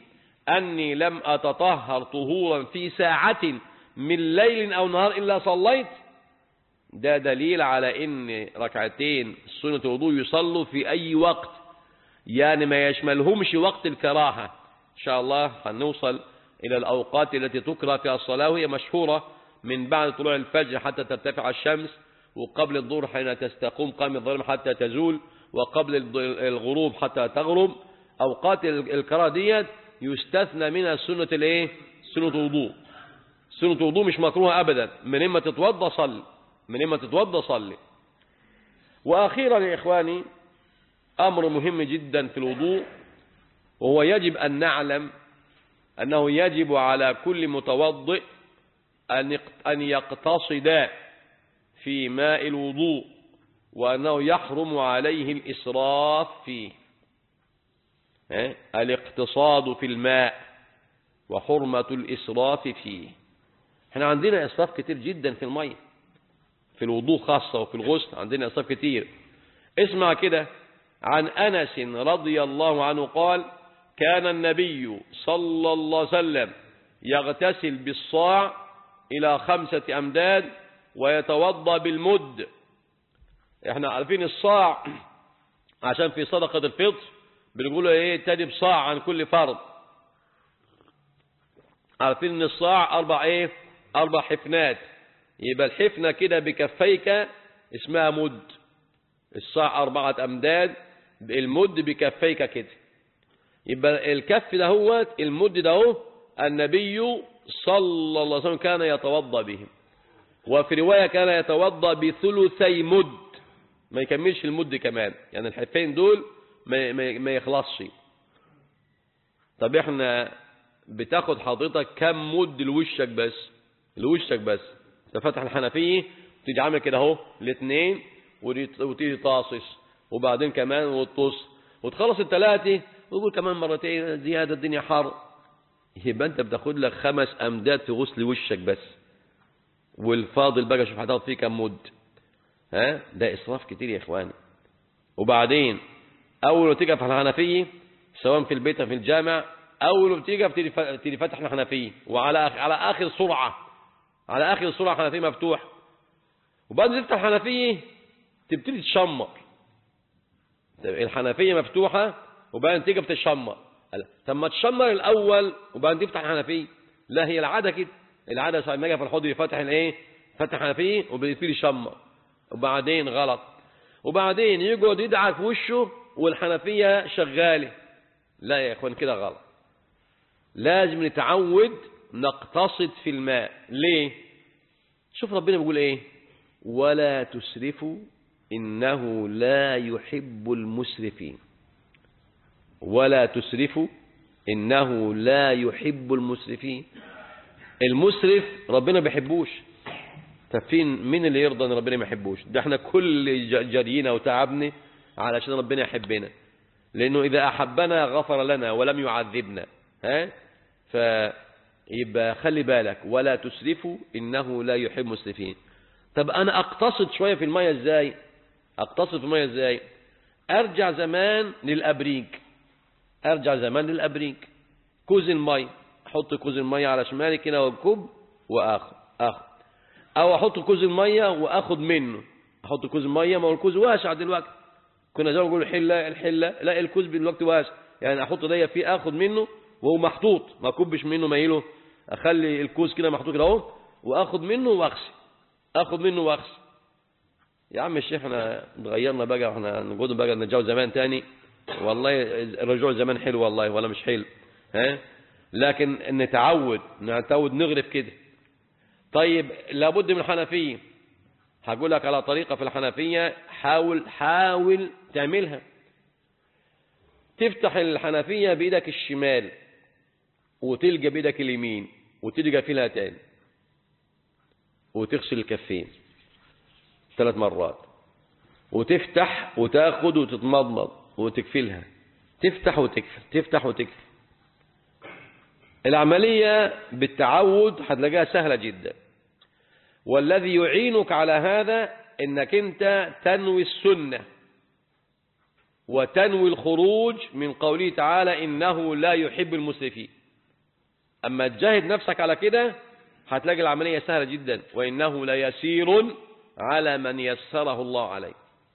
أني لم أتطهر طهورا في ساعة من ليل أو نهار إلا صليت ده دليل على ان ركعتين سنة الوضوء يصلوا في اي وقت يعني ما يشملهمش وقت الكراهة ان شاء الله هنوصل الى الاوقات التي تكره فيها الصلاة وهي مشهورة من بعد طلوع الفجر حتى ترتفع الشمس وقبل الظهر حين تستقوم قام الظلم حتى تزول وقبل الغروب حتى تغرب اوقات الكراهة ديت يستثنى منها سنة الايه سنة الوضوء سنة الوضوء مش مكروهة ابدا من اما تتوضى صلي من اما تتوضى صلي واخيرا يا اخواني امر مهم جدا في الوضوء وهو يجب ان نعلم انه يجب على كل متوضئ ان ان يقتصد في ماء الوضوء وانه يحرم عليه الاسراف فيه الاقتصاد في الماء وحرمة الإسراف فيه احنا عندنا إسراف كتير جدا في المية في الوضوء خاصة وفي الغسل عندنا إسراف كتير اسمع كده عن أنس رضي الله عنه قال كان النبي صلى الله عليه وسلم يغتسل بالصاع إلى خمسة أمداد ويتوضى بالمد احنا عارفين الصاع عشان في صدقة الفطر بنقول ايه تجب صاع عن كل فرض عارفين ان الصاع اربع ايه اربع حفنات يبقى الحفنة كده بكفيك اسمها مد الصاع أربعة أمداد المد بكفيك كده يبقى الكف ده هو المد ده هو النبي صلى الله عليه وسلم كان يتوضى بهم وفي رواية كان يتوضى بثلثي مد ما يكملش المد كمان يعني الحفين دول ما, ما, ما يخلصش طب احنا بتاخد حضرتك كم مد لوشك بس لوشك بس تفتح الحنفية تيجي عامل كده اهو الاثنين وتيجي طاصص وبعدين كمان وتطص وتخلص الثلاثة وتقول كمان مرتين زيادة الدنيا حر يبقى انت بتاخد لك خمس امداد في غسل وشك بس والفاضل بقى شوف هتاخد فيه كم مد ها ده اسراف كتير يا اخواني وبعدين اول ما تيجي في الحنفية سواء في البيت أو في الجامع اول ما تيجي تيجي فتح الحنفية وعلى على اخر سرعة على اخر السرعة الحنفية مفتوح وبعد ما تفتح الحنفية تبتدي تشمر الحنفية مفتوحة وبعدين تيجي بتشمر طب ما تشمر الاول وبعدين تفتح الحنفية لا هي العادة كده العادة ساعة ما في الحوض يفتح الايه فتح الحنفية وبيبتدي يشمر وبعدين غلط وبعدين يقعد يدعك في وشه والحنفية شغالة لا يا اخوان كده غلط لازم نتعود نقتصد في الماء ليه شوف ربنا بيقول ايه ولا تسرفوا إنه لا يحب المسرفين ولا تسرفوا إنه لا يحب المسرفين المسرف ربنا بيحبوش طب فين مين اللي يرضى ان ربنا ما يحبوش ده احنا كل جرينا وتعبنا علشان ربنا يحبنا لانه اذا احبنا غفر لنا ولم يعذبنا ها فيبقى خلي بالك ولا تسرفوا انه لا يحب المسرفين طب انا اقتصد شويه في الميه ازاي اقتصد في الميه ازاي ارجع زمان للابريج ارجع زمان للابريج كوز الميه احط كوز الميه على شمالي كده وكب واخد اخد او احط كوز الميه واخد منه احط كوز الميه ما هو الكوز واسع دلوقتي كنا زمان نقول الحله الحله لا الكوز دلوقتي واسع يعني احط ايديا فيه اخد منه وهو محطوط ما اكبش منه مايله اخلي الكوز كده محطوط كده اهو واخد منه واغسل اخد منه واغسل يا عم الشيخ احنا اتغيرنا بقى احنا نقعد بقى نتجاوز زمان تاني والله الرجوع زمان حلو والله ولا مش حلو ها لكن نتعود نتعود نغرف كده طيب لابد من الحنفية هقول لك على طريقة في الحنفية حاول حاول تعملها تفتح الحنفية بإيدك الشمال وتلقى بإيدك اليمين وتلقى فيها تاني وتغسل الكفين ثلاث مرات وتفتح وتاخد وتتمضمض وتكفلها تفتح وتكفل تفتح وتكفل العملية بالتعود هتلاقيها سهلة جدا والذي يعينك على هذا انك انت تنوي السنة وتنوي الخروج من قوله تعالى انه لا يحب المسرفين أما تجاهد نفسك على كده هتلاقي العملية سهلة جدا وإنه ليسير على من يسره الله عليه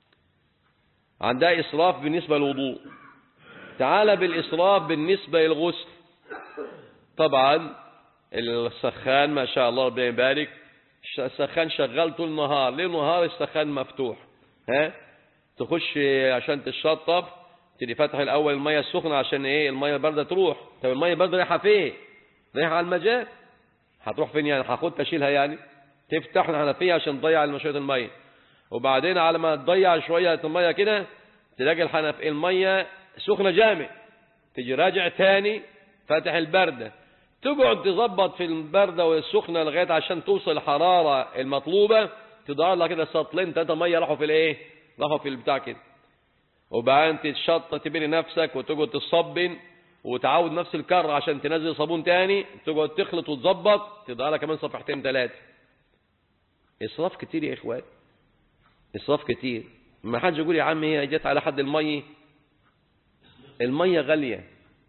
عندها إسراف بالنسبة للوضوء تعال بالإسراف بالنسبة للغسل طبعا السخان ما شاء الله ربنا يبارك السخان شغال طول النهار ليل نهار السخان مفتوح ها تخش عشان تشطف تبتدي فتح الاول الميه السخنه عشان ايه الميه البارده تروح طب الميه البارده رايحه فين رايحه على المجال هتروح فين يعني هاخد تشيلها يعني تفتح الحنفيه عشان تضيع شويه الميه وبعدين على ما تضيع شويه الميه كده تلاقي الحنف الميه سخنه جامد تيجي راجع تاني فاتح البرده تقعد تظبط في البرده والسخنه لغايه عشان توصل الحراره المطلوبه تدور لها كده سطلين ثلاثه ميه راحوا في الايه راحوا في البتاع كده وبعدين تتشط تبني نفسك وتقعد تصبن وتعود نفس الكر عشان تنزل صابون تاني تقعد تخلط وتظبط تدور لها كمان صفحتين ثلاثه اسراف كتير يا اخوان اسراف كتير ما حدش يقول يا عم هي جت على حد الميه الميه غاليه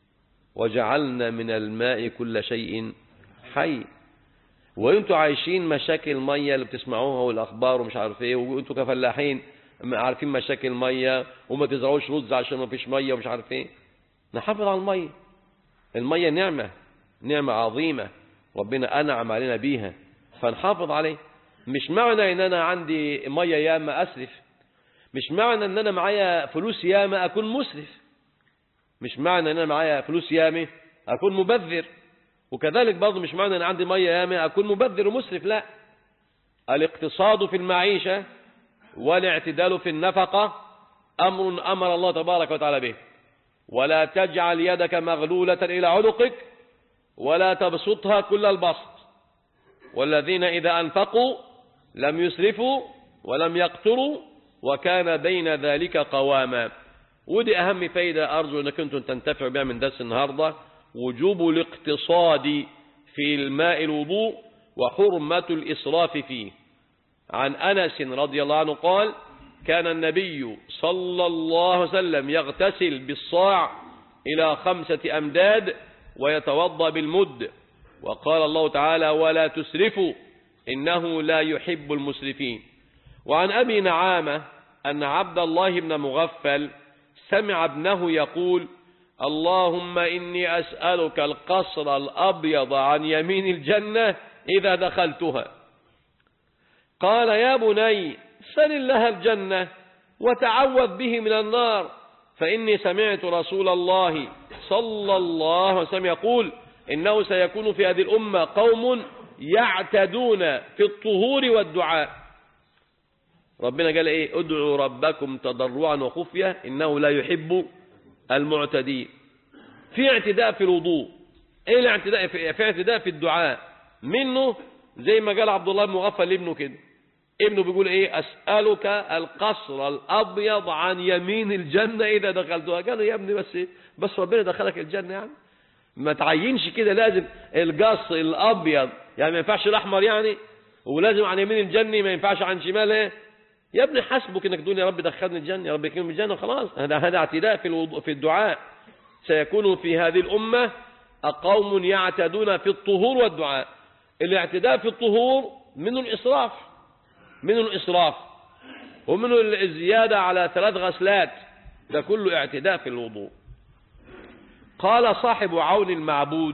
وجعلنا من الماء كل شيء حي وانتوا عايشين مشاكل الميه اللي بتسمعوها والاخبار ومش عارف ايه وانتوا كفلاحين عارفين مشاكل الميه وما تزرعوش رز عشان ما فيش ميه ومش عارف ايه نحافظ على الميه الميه نعمه نعمه عظيمه ربنا انعم علينا بيها فنحافظ عليه مش معنى ان انا عندي ميه ياما اسرف مش معنى ان انا معايا فلوس ياما اكون مسرف مش معنى ان انا معايا فلوس ياما اكون مبذر وكذلك برضه مش معنى ان عندي ميه ياما اكون مبذر ومسرف لا الاقتصاد في المعيشه والاعتدال في النفقه امر امر الله تبارك وتعالى به ولا تجعل يدك مغلوله الى عنقك ولا تبسطها كل البسط والذين اذا انفقوا لم يسرفوا ولم يقتروا وكان بين ذلك قواما ودي أهم فايدة أرجو أنك أنتم تنتفعوا بها من درس النهاردة وجوب الاقتصاد في الماء الوضوء وحرمة الإسراف فيه عن أنس رضي الله عنه قال كان النبي صلى الله عليه وسلم يغتسل بالصاع إلى خمسة أمداد ويتوضأ بالمد وقال الله تعالى ولا تسرفوا إنه لا يحب المسرفين وعن أبي نعامة أن عبد الله بن مغفل سمع ابنه يقول اللهم إني أسألك القصر الأبيض عن يمين الجنة إذا دخلتها قال يا بني سل الله الجنة وتعوذ به من النار فإني سمعت رسول الله صلى الله عليه وسلم يقول إنه سيكون في هذه الأمة قوم يعتدون في الطهور والدعاء ربنا قال ايه ادعوا ربكم تضرعا وخفية انه لا يحب المعتدين في اعتداء في الوضوء ايه الاعتداء في, في اعتداء في الدعاء منه زي ما قال عبد الله بن مغفل لابنه كده ابنه بيقول ايه اسالك القصر الابيض عن يمين الجنه اذا دخلتها قال له يا ابني بس بس ربنا دخلك الجنه يعني ما تعينش كده لازم القصر الابيض يعني ما ينفعش الاحمر يعني ولازم عن يمين الجنه ما ينفعش عن شمال ايه يا ابني حسبك انك تقول يا رب دخلني الجنه يا رب يكرمني الجنه خلاص هذا هذا اعتداء في الوضوء في الدعاء سيكون في هذه الامه قوم يعتدون في الطهور والدعاء الاعتداء في الطهور منه الاسراف منه الاسراف ومنه الزياده على ثلاث غسلات ده كله اعتداء في الوضوء قال صاحب عون المعبود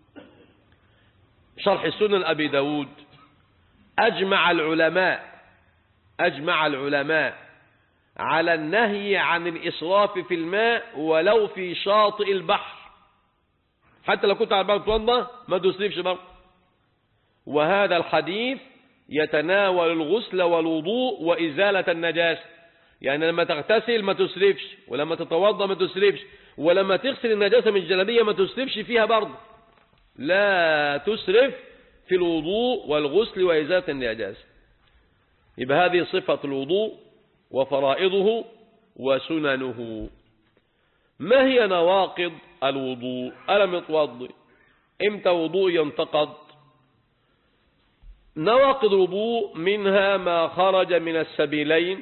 شرح السنن ابي داود اجمع العلماء أجمع العلماء على النهي عن الإسراف في الماء ولو في شاطئ البحر حتى لو كنت على البحر تتوضا ما تسرفش برضه وهذا الحديث يتناول الغسل والوضوء وإزالة النجاسة يعني لما تغتسل ما تسرفش ولما تتوضا ما تسرفش ولما تغسل النجاسة من الجلبية ما تسرفش فيها برضه لا تسرف في الوضوء والغسل وإزالة النجاسة يبقى هذه صفة الوضوء وفرائضه وسننه ما هي نواقض الوضوء ألم يتوضي امتى وضوء ينتقض نواقض الوضوء منها ما خرج من السبيلين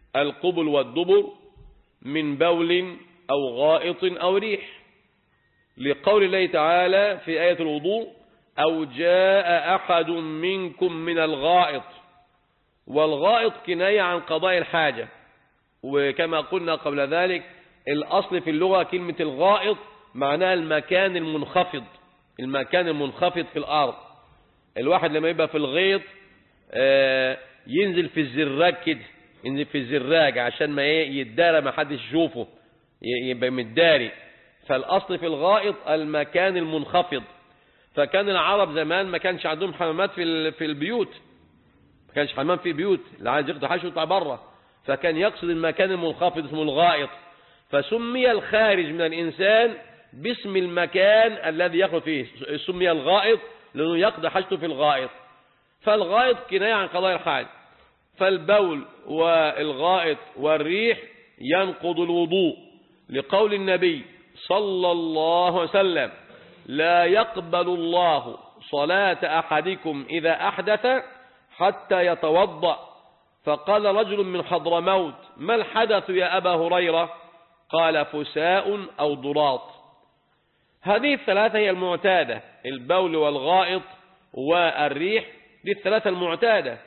القبل والدبر من بول أو غائط أو ريح لقول الله تعالى في آية الوضوء أو جاء أحد منكم من الغائط والغائط كناية عن قضاء الحاجة وكما قلنا قبل ذلك الأصل في اللغة كلمة الغائط معناها المكان المنخفض المكان المنخفض في الأرض الواحد لما يبقى في الغيط آه، ينزل في الزراج كده ينزل في الزراج عشان ما ايه يتدارى ما حدش يشوفه ي- يبقى متداري فالأصل في الغائط المكان المنخفض فكان العرب زمان ما كانش عندهم حمامات في ال- في البيوت ما كانش حمام في بيوت اللي عايز يقضي حاجه يطلع بره فكان يقصد المكان المنخفض اسمه الغائط فسمي الخارج من الإنسان باسم المكان الذي يخرج فيه سمي الغائط لأنه يقضي حاجته في الغائط فالغائط كناية عن قضاء الحاج فالبول والغائط والريح ينقض الوضوء لقول النبي صلى الله عليه وسلم لا يقبل الله صلاة أحدكم إذا أحدث حتى يتوضأ فقال رجل من حضرموت ما الحدث يا أبا هريرة قال فساء أو ضراط هذه الثلاثة هي المعتادة البول والغائط والريح دي الثلاثة المعتادة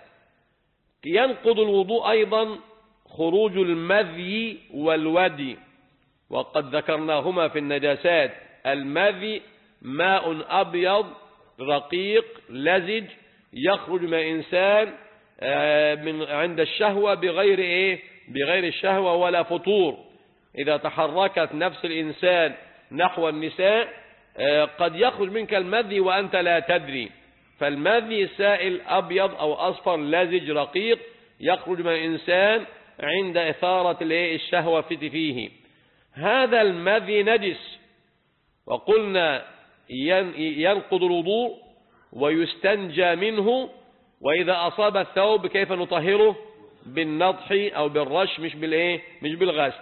ينقض الوضوء أيضا خروج المذي والودي وقد ذكرناهما في النجاسات المذي ماء أبيض رقيق لزج يخرج من إنسان آه، من عند الشهوة بغير إيه بغير الشهوة ولا فطور إذا تحركت نفس الإنسان نحو النساء آه، قد يخرج منك المذي وأنت لا تدري فالمذي سائل أبيض أو أصفر لزج رقيق يخرج من الإنسان عند إثارة الإيه؟ الشهوة في- فيه هذا المذي نجس وقلنا ين- ينقض الوضوء ويستنجى منه وإذا أصاب الثوب كيف نطهره بالنضح أو بالرش مش بالإيه مش بالغسل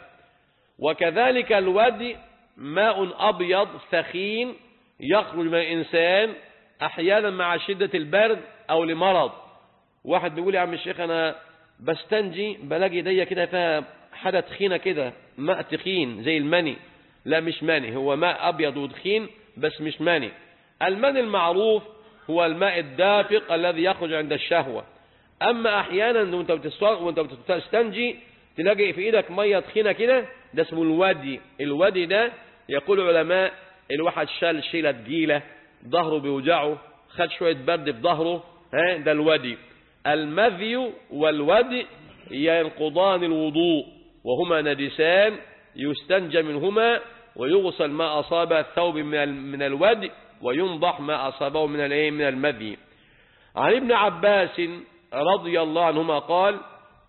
وكذلك الودي ماء أبيض ثخين يخرج من الإنسان أحيانا مع شدة البرد أو لمرض واحد بيقول يا عم الشيخ أنا بستنجي بلاقي ايديا كده فيها حاجة تخينة كده ماء تخين زي المني لا مش ماني هو ماء أبيض وتخين بس مش ماني المني المعروف هو الماء الدافق الذي يخرج عند الشهوة أما أحيانا وانت بتستر- وانت بتستنجي تلاقي في إيدك مية تخينة كده ده اسمه الودي الودي ده يقول العلماء الواحد شال شيلة تقيلة ظهره بيوجعه خد شوية برد في ظهره ها ده الودي المذي والودي ينقضان الوضوء وهما نجسان يستنجى منهما ويغسل ما أصاب الثوب من ال- من الودي وينضح ما أصابه من الايه من المذي عن ابن عباس رضي الله عنهما قال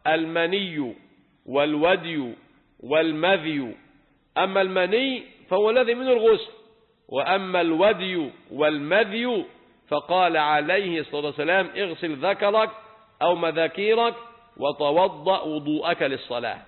المني والودي والمذي أما المني فهو الذي منه الغسل وأما الودي والمذي فقال عليه الصلاة والسلام اغسل ذكرك أو مذاكيرك وتوضأ وضوءك للصلاة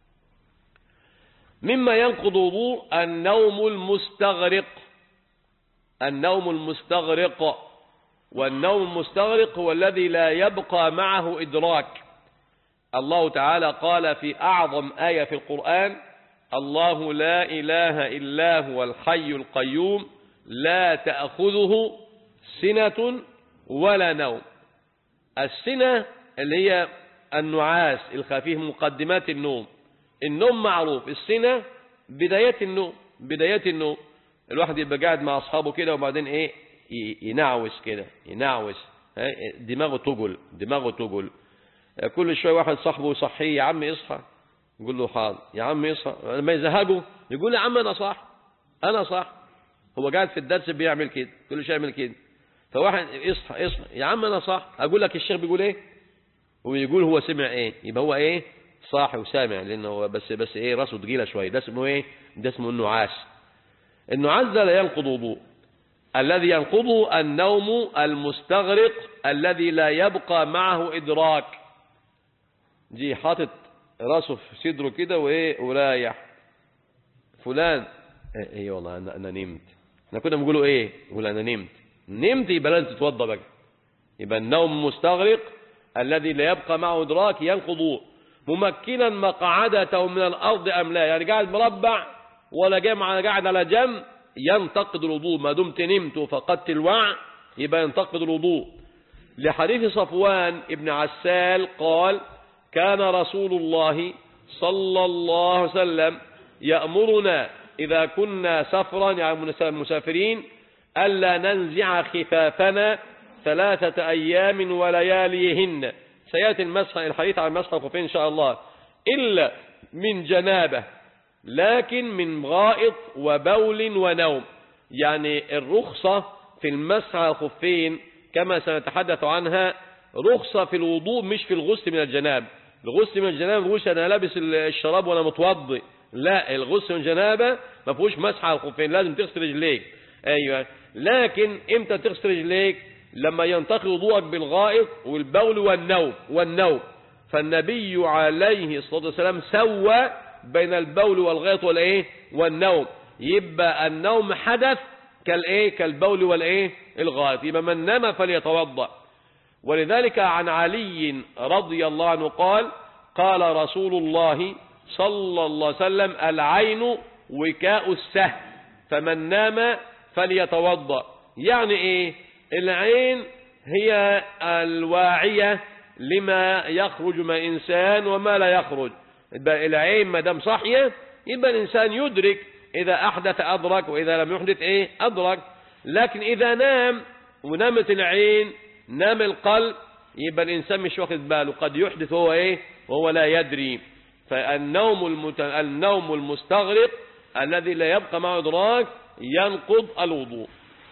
مما ينقض وضوء النوم المستغرق النوم المستغرق والنوم المستغرق هو الذي لا يبقى معه إدراك الله تعالى قال في أعظم آية في القرآن الله لا إله إلا هو الحي القيوم لا تأخذه سنة ولا نوم السنة اللي هي النعاس الخفيف مقدمات النوم النوم معروف السنة بداية النوم بداية النوم الواحد يبقى قاعد مع أصحابه كده وبعدين إيه ي- ينعوس كده ينعوس ها؟ دماغه تجل دماغه تجل كل شوية واحد صاحبه يصحيه يا عم اصحى يقول له حاضر يا عم اصحى لما يزهقه يقول يا عم انا صح انا صح هو قاعد في الدرس بيعمل كده كل شيء يعمل كده فواحد اصحى اصحى يا عم انا صح اقول لك الشيخ بيقول ايه ويقول هو سمع ايه يبقى هو ايه صاحي وسامع لانه هو بس بس ايه راسه تقيله شويه ده اسمه ايه ده اسمه النعاس النعاس ده لا ينقض وضوء الذي ينقضه النوم المستغرق الذي لا يبقى معه إدراك جي حاطط راسه في صدره كده وايه ورايح فلان ايه إيه والله انا, أنا نمت احنا كنا بنقولوا ايه يقول انا نمت نمت يبقى لازم تتوضى بقى يبقى النوم مستغرق الذي لا يبقى معه ادراك ينقض ممكنا مقعدته من الارض ام لا يعني قاعد مربع ولا جامع قاعد على جنب ينتقد الوضوء ما دمت نمت وفقدت الوعي يبقى ينتقد الوضوء لحديث صفوان ابن عسال قال كان رسول الله صلى الله عليه وسلم يأمرنا إذا كنا سفرا يعني مسافرين ألا ننزع خفافنا ثلاثة أيام ولياليهن سيأتي المسح الحديث عن مسح الخفين إن شاء الله إلا من جنابة لكن من غائط وبول ونوم يعني الرخصة في المسح على الخفين كما سنتحدث عنها رخصة في الوضوء مش في الغسل من الجناب الغسل من الجنابة مش أنا لابس الشراب وأنا متوضي لا الغسل من الجنابة ما فيهوش مسح على الخفين لازم تغسل رجليك أيوة لكن إمتى تغسل رجليك لما ينتقل وضوءك بالغائط والبول والنوم والنوم فالنبي عليه الصلاة والسلام سوى بين البول والغائط والايه والنوم يبقى النوم حدث كالايه كالبول والايه الغائط يبقى من نام فليتوضا ولذلك عن علي رضي الله عنه قال قال رسول الله صلى الله عليه وسلم العين وكاء السهم فمن نام فليتوضا يعني ايه العين هي الواعية لما يخرج من إنسان وما لا يخرج يبقى العين ما دام صاحية يبقى الإنسان يدرك إذا أحدث أدرك وإذا لم يحدث إيه أدرك لكن إذا نام ونامت العين نام القلب يبقى الإنسان مش واخد باله قد يحدث هو إيه وهو لا يدري فالنوم المت... النوم المستغرق الذي لا يبقى معه إدراك ينقض الوضوء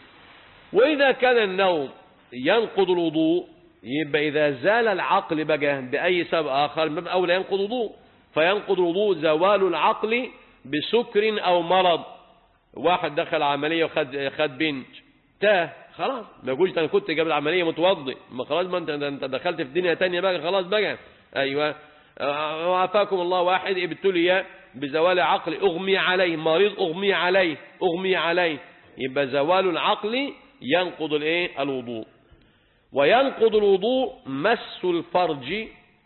وإذا كان النوم ينقض الوضوء يبقى إذا زال العقل بقى بأي سبب آخر من أولى ينقض الوضوء فينقض الوضوء زوال العقل بسكر أو مرض واحد دخل عملية وخد خد بنج تاه خلاص ما يقولش انا كنت قبل العمليه متوضي ما خلاص ما انت انت دخلت في دنيا تانية بقى خلاص بقى ايوه وعافاكم الله واحد ابتلي بزوال عقل اغمي عليه مريض اغمي عليه اغمي عليه يبقى زوال العقل ينقض الايه الوضوء وينقض الوضوء مس الفرج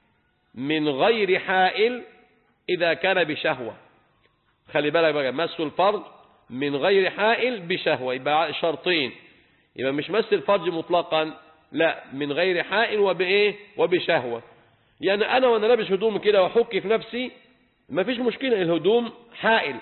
من غير حائل إذا كان بشهوة خلي بالك بقى مس الفرج من غير حائل بشهوة يبقى شرطين يبقى مش مس الفرج مطلقا لا من غير حائل وبايه وبشهوة يعني انا وانا لابس هدوم كده واحك في نفسي ما فيش مشكلة الهدوم حائل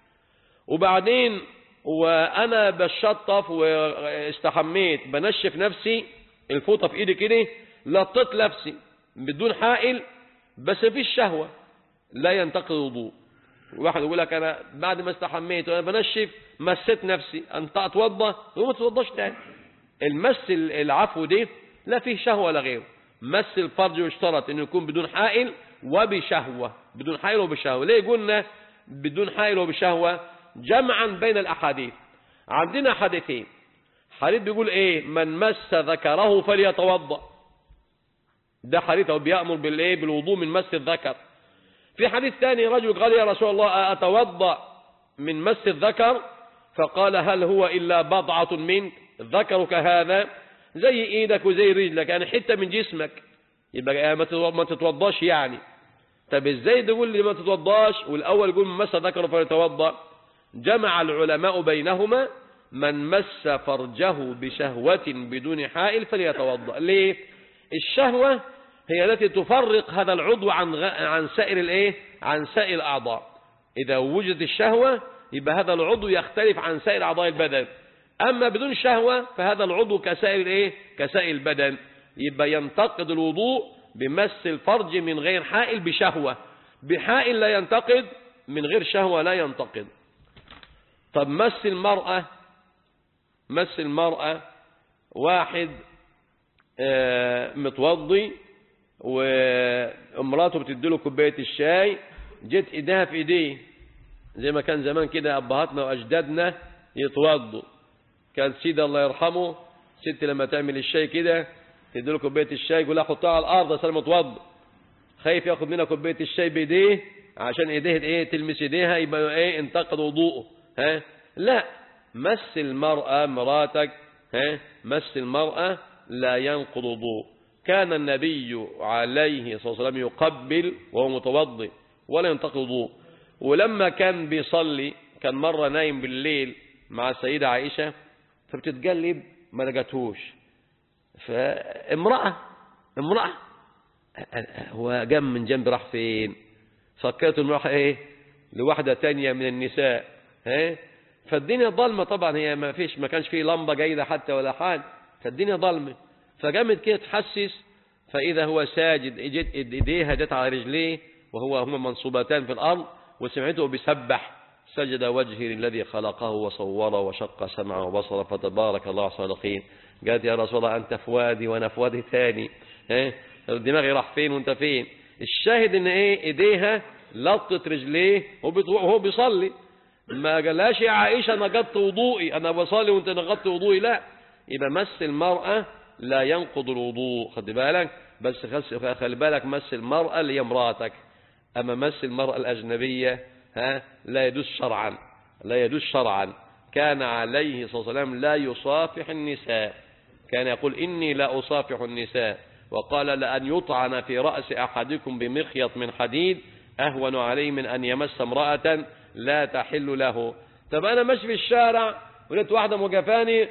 وبعدين وانا بشطف واستحميت بنشف نفسي الفوطه في ايدي كده لطيت نفسي بدون حائل بس مفيش شهوه لا ينتقد الوضوء واحد يقول لك انا بعد ما استحميت وانا بنشف مسيت نفسي انت اتوضى وما تتوضاش تاني المس العفو دي لا فيه شهوه ولا غيره مس الفرج يشترط انه يكون بدون حائل وبشهوه بدون حائل وبشهوه ليه قلنا بدون حائل وبشهوه جمعا بين الأحاديث عندنا حديثين حديث بيقول ايه من مس ذكره فليتوضا ده حديث هو بيأمر بالايه بالوضوء من مس الذكر في حديث ثاني رجل قال يا رسول الله أتوضا من مس الذكر فقال هل هو إلا بضعة منك ذكرك هذا زي ايدك وزي رجلك يعني حتة من جسمك يبقى ما تتوضاش يعني طب ازاي تقول لي ما تتوضاش والاول يقول من مس ذكره فليتوضا جمع العلماء بينهما من مس فرجه بشهوة بدون حائل فليتوضأ ليه الشهوة هي التي تفرق هذا العضو عن غ... عن سائر الايه عن سائر الاعضاء اذا وجدت الشهوة يبقى هذا العضو يختلف عن سائر اعضاء البدن اما بدون شهوة فهذا العضو كسائر الايه كسائر البدن يبقى ينتقد الوضوء بمس الفرج من غير حائل بشهوة بحائل لا ينتقد من غير شهوة لا ينتقد طب مس المرأة مس المرأة واحد متوضي وامراته بتديله كوباية الشاي جت ايديها في ايديه زي ما كان زمان كده ابهاتنا واجدادنا يتوضوا كان سيدي الله يرحمه ست لما تعمل الشاي كده تديله كوبايه الشاي يقول لها حطها على الارض عشان متوضى خايف ياخد منها كوبايه الشاي بايديه عشان ايديه ايه تلمس ايديها يبقى ايه انتقد وضوءه ها لا مس المرأة مراتك ها مس المرأة لا ينقض وضوء كان النبي عليه الصلاة والسلام يقبل وهو متوضي ولا ينتقد وضوء ولما كان بيصلي كان مرة نايم بالليل مع السيدة عائشة فبتتقلب ما لقتهوش فامرأة امرأة هو جنب من جنب راح فين فكرت انه راح ايه لواحدة تانية من النساء ها فالدنيا ضلمة طبعا هي ما فيش ما كانش فيه لمبة جيدة حتى ولا حاجة فالدنيا ضلمة فقامت كده تحسس فإذا هو ساجد إجت إيديها جت على رجليه وهو هما منصوبتان في الأرض وسمعته بيسبح سجد وجهي للذي خلقه وصوره وشق سمعه وبصره فتبارك الله أحسن الخالقين قالت يا رسول الله أنت فؤادي وأنا فؤادي ثاني ها دماغي راح فين وأنت فين الشاهد إن إيه إيديها لطت رجليه وهو بيصلي ما قالهاش يا عائشة نقضت وضوئي أنا بصلي وأنت نقضت وضوئي لا يبقى مس المرأة لا ينقض الوضوء خد بالك بس خلي بالك مس المرأة اللي هي امرأتك أما مس المرأة الأجنبية ها لا يجوز شرعا لا يجوز شرعا كان عليه صلى الله عليه وسلم لا يصافح النساء كان يقول إني لا أصافح النساء وقال لأن يطعن في رأس أحدكم بمخيط من حديد أهون عليه من أن يمس امرأة لا تحل له طب أنا ماشي في الشارع ولقيت واحدة مجافاني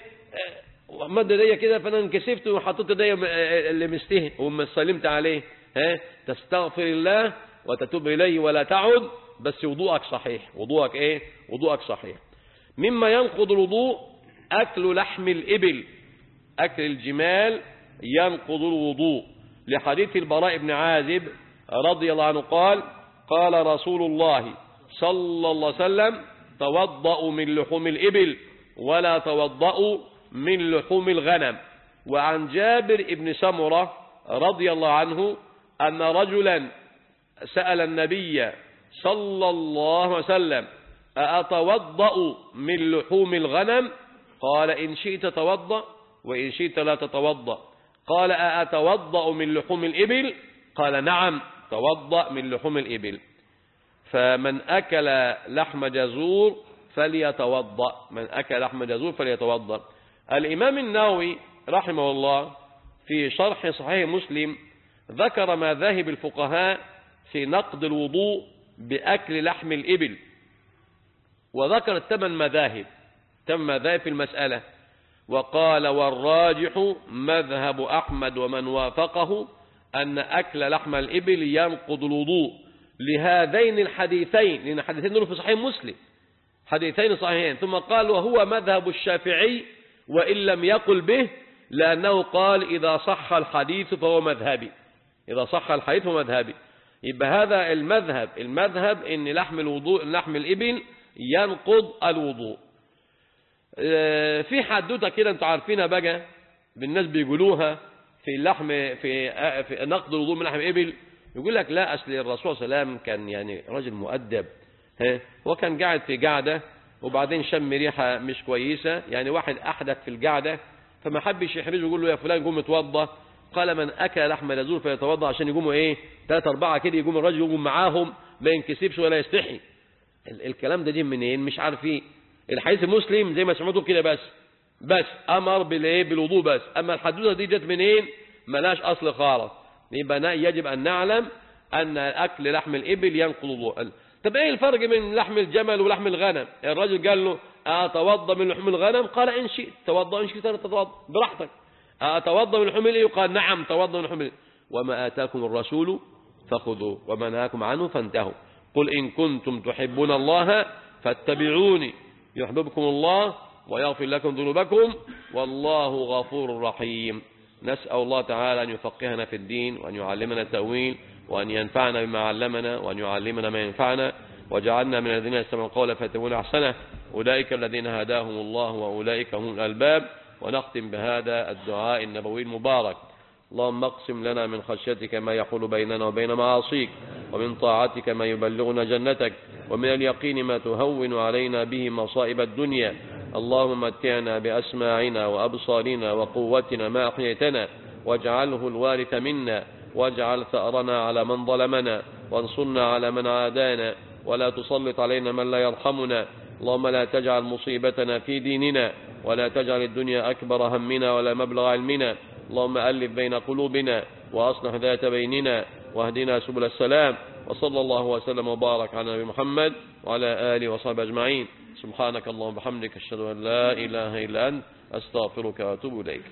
مد ايديا كده فانا انكسفت وحطيت ايديا اللي مستهي وما سلمت عليه ها تستغفر الله وتتوب اليه ولا تعد بس وضوءك صحيح وضوءك ايه وضوءك صحيح مما ينقض الوضوء اكل لحم الابل اكل الجمال ينقض الوضوء لحديث البراء بن عازب رضي الله عنه قال قال رسول الله صلى الله عليه وسلم توضأوا من لحوم الإبل ولا توضأوا من لحوم الغنم وعن جابر بن سمرة رضي الله عنه أن رجلا سأل النبي صلى الله عليه وسلم أأتوضأ من لحوم الغنم قال إن شئت توضأ وإن شئت لا تتوضأ قال أأتوضأ من لحوم الإبل قال نعم توضأ من لحوم الإبل فمن أكل لحم جزور فليتوضأ من أكل لحم جزور فليتوضأ الإمام النووي رحمه الله في شرح صحيح مسلم ذكر مذاهب الفقهاء في نقد الوضوء بأكل لحم الإبل وذكر الثمان مذاهب ثمان مذاهب في المسألة وقال والراجح مذهب أحمد ومن وافقه أن أكل لحم الإبل ينقض الوضوء لهذين الحديثين لأن الحديثين دول في صحيح مسلم حديثين صحيحين ثم قال وهو مذهب الشافعي وإن لم يقل به لأنه قال إذا صح الحديث فهو مذهبي إذا صح الحديث فهو مذهبي يبقى هذا المذهب المذهب ان لحم الوضوء لحم الابل ينقض الوضوء في حدوته كده انتوا عارفينها بقى بالناس بيقولوها في اللحم في في نقض الوضوء من لحم الابل يقول لك لا اصل الرسول صلى الله عليه وسلم كان يعني راجل مؤدب ها هو كان قاعد في قعده وبعدين شم ريحه مش كويسه يعني واحد احدث في القعده فما حبش يحرجه يقول له يا فلان قوم اتوضى قال من أكل لحم اليزور فيتوضا عشان يقوموا إيه ثلاثة أربعة كده يقوم الراجل يقوم معاهم ما ينكسبش ولا يستحي ال الكلام ده دي منين مش عارف ايه الحديث المسلم زي ما سمعتوا كده بس بس أمر بالإيه بالوضوء بس أما الحدوثة دي جت منين ملاش أصل خالص يبقى يجب أن نعلم أن أكل لحم الإبل ينقض الوضوء طب ايه الفرق بين لحم الجمل ولحم الغنم الراجل قال له أتوضى من لحم الغنم قال إن شئت توضى إن شئت تتوضى براحتك أتوضى من لحوم الإبل قال نعم توضى من لحوم الإبل وما آتاكم الرسول فخذوه وما نهاكم عنه فانتهوا قل إن كنتم تحبون الله فاتبعوني يحببكم الله ويغفر لكم ذنوبكم والله غفور رحيم نسأل الله تعالى أن يفقهنا في الدين وأن يعلمنا التأويل وأن ينفعنا بما علمنا وأن يعلمنا ما ينفعنا وجعلنا من الذين يستمعون القول فيتبعون أحسنه أولئك الذين هداهم الله وأولئك هم الألباب ونختم بهذا الدعاء النبوي المبارك اللهم اقسم لنا من خشيتك ما يحول بيننا وبين معاصيك ومن طاعتك ما يبلغنا جنتك ومن اليقين ما تهون علينا به مصائب الدنيا اللهم متعنا بأسماعنا وأبصارنا وقوتنا ما أحييتنا واجعله الوارث منا واجعل ثأرنا على من ظلمنا وانصرنا على من عادانا ولا تسلط علينا من لا يرحمنا اللهم لا تجعل مصيبتنا في ديننا ولا تجعل الدنيا أكبر همنا ولا مبلغ علمنا اللهم ألف بين قلوبنا وأصلح ذات بيننا واهدنا سبل السلام وصلى الله وسلم وبارك على نبي محمد وعلى آله وصحبه أجمعين سبحانك اللهم وبحمدك أشهد أن لا إله إلا أنت أستغفرك وأتوب إليك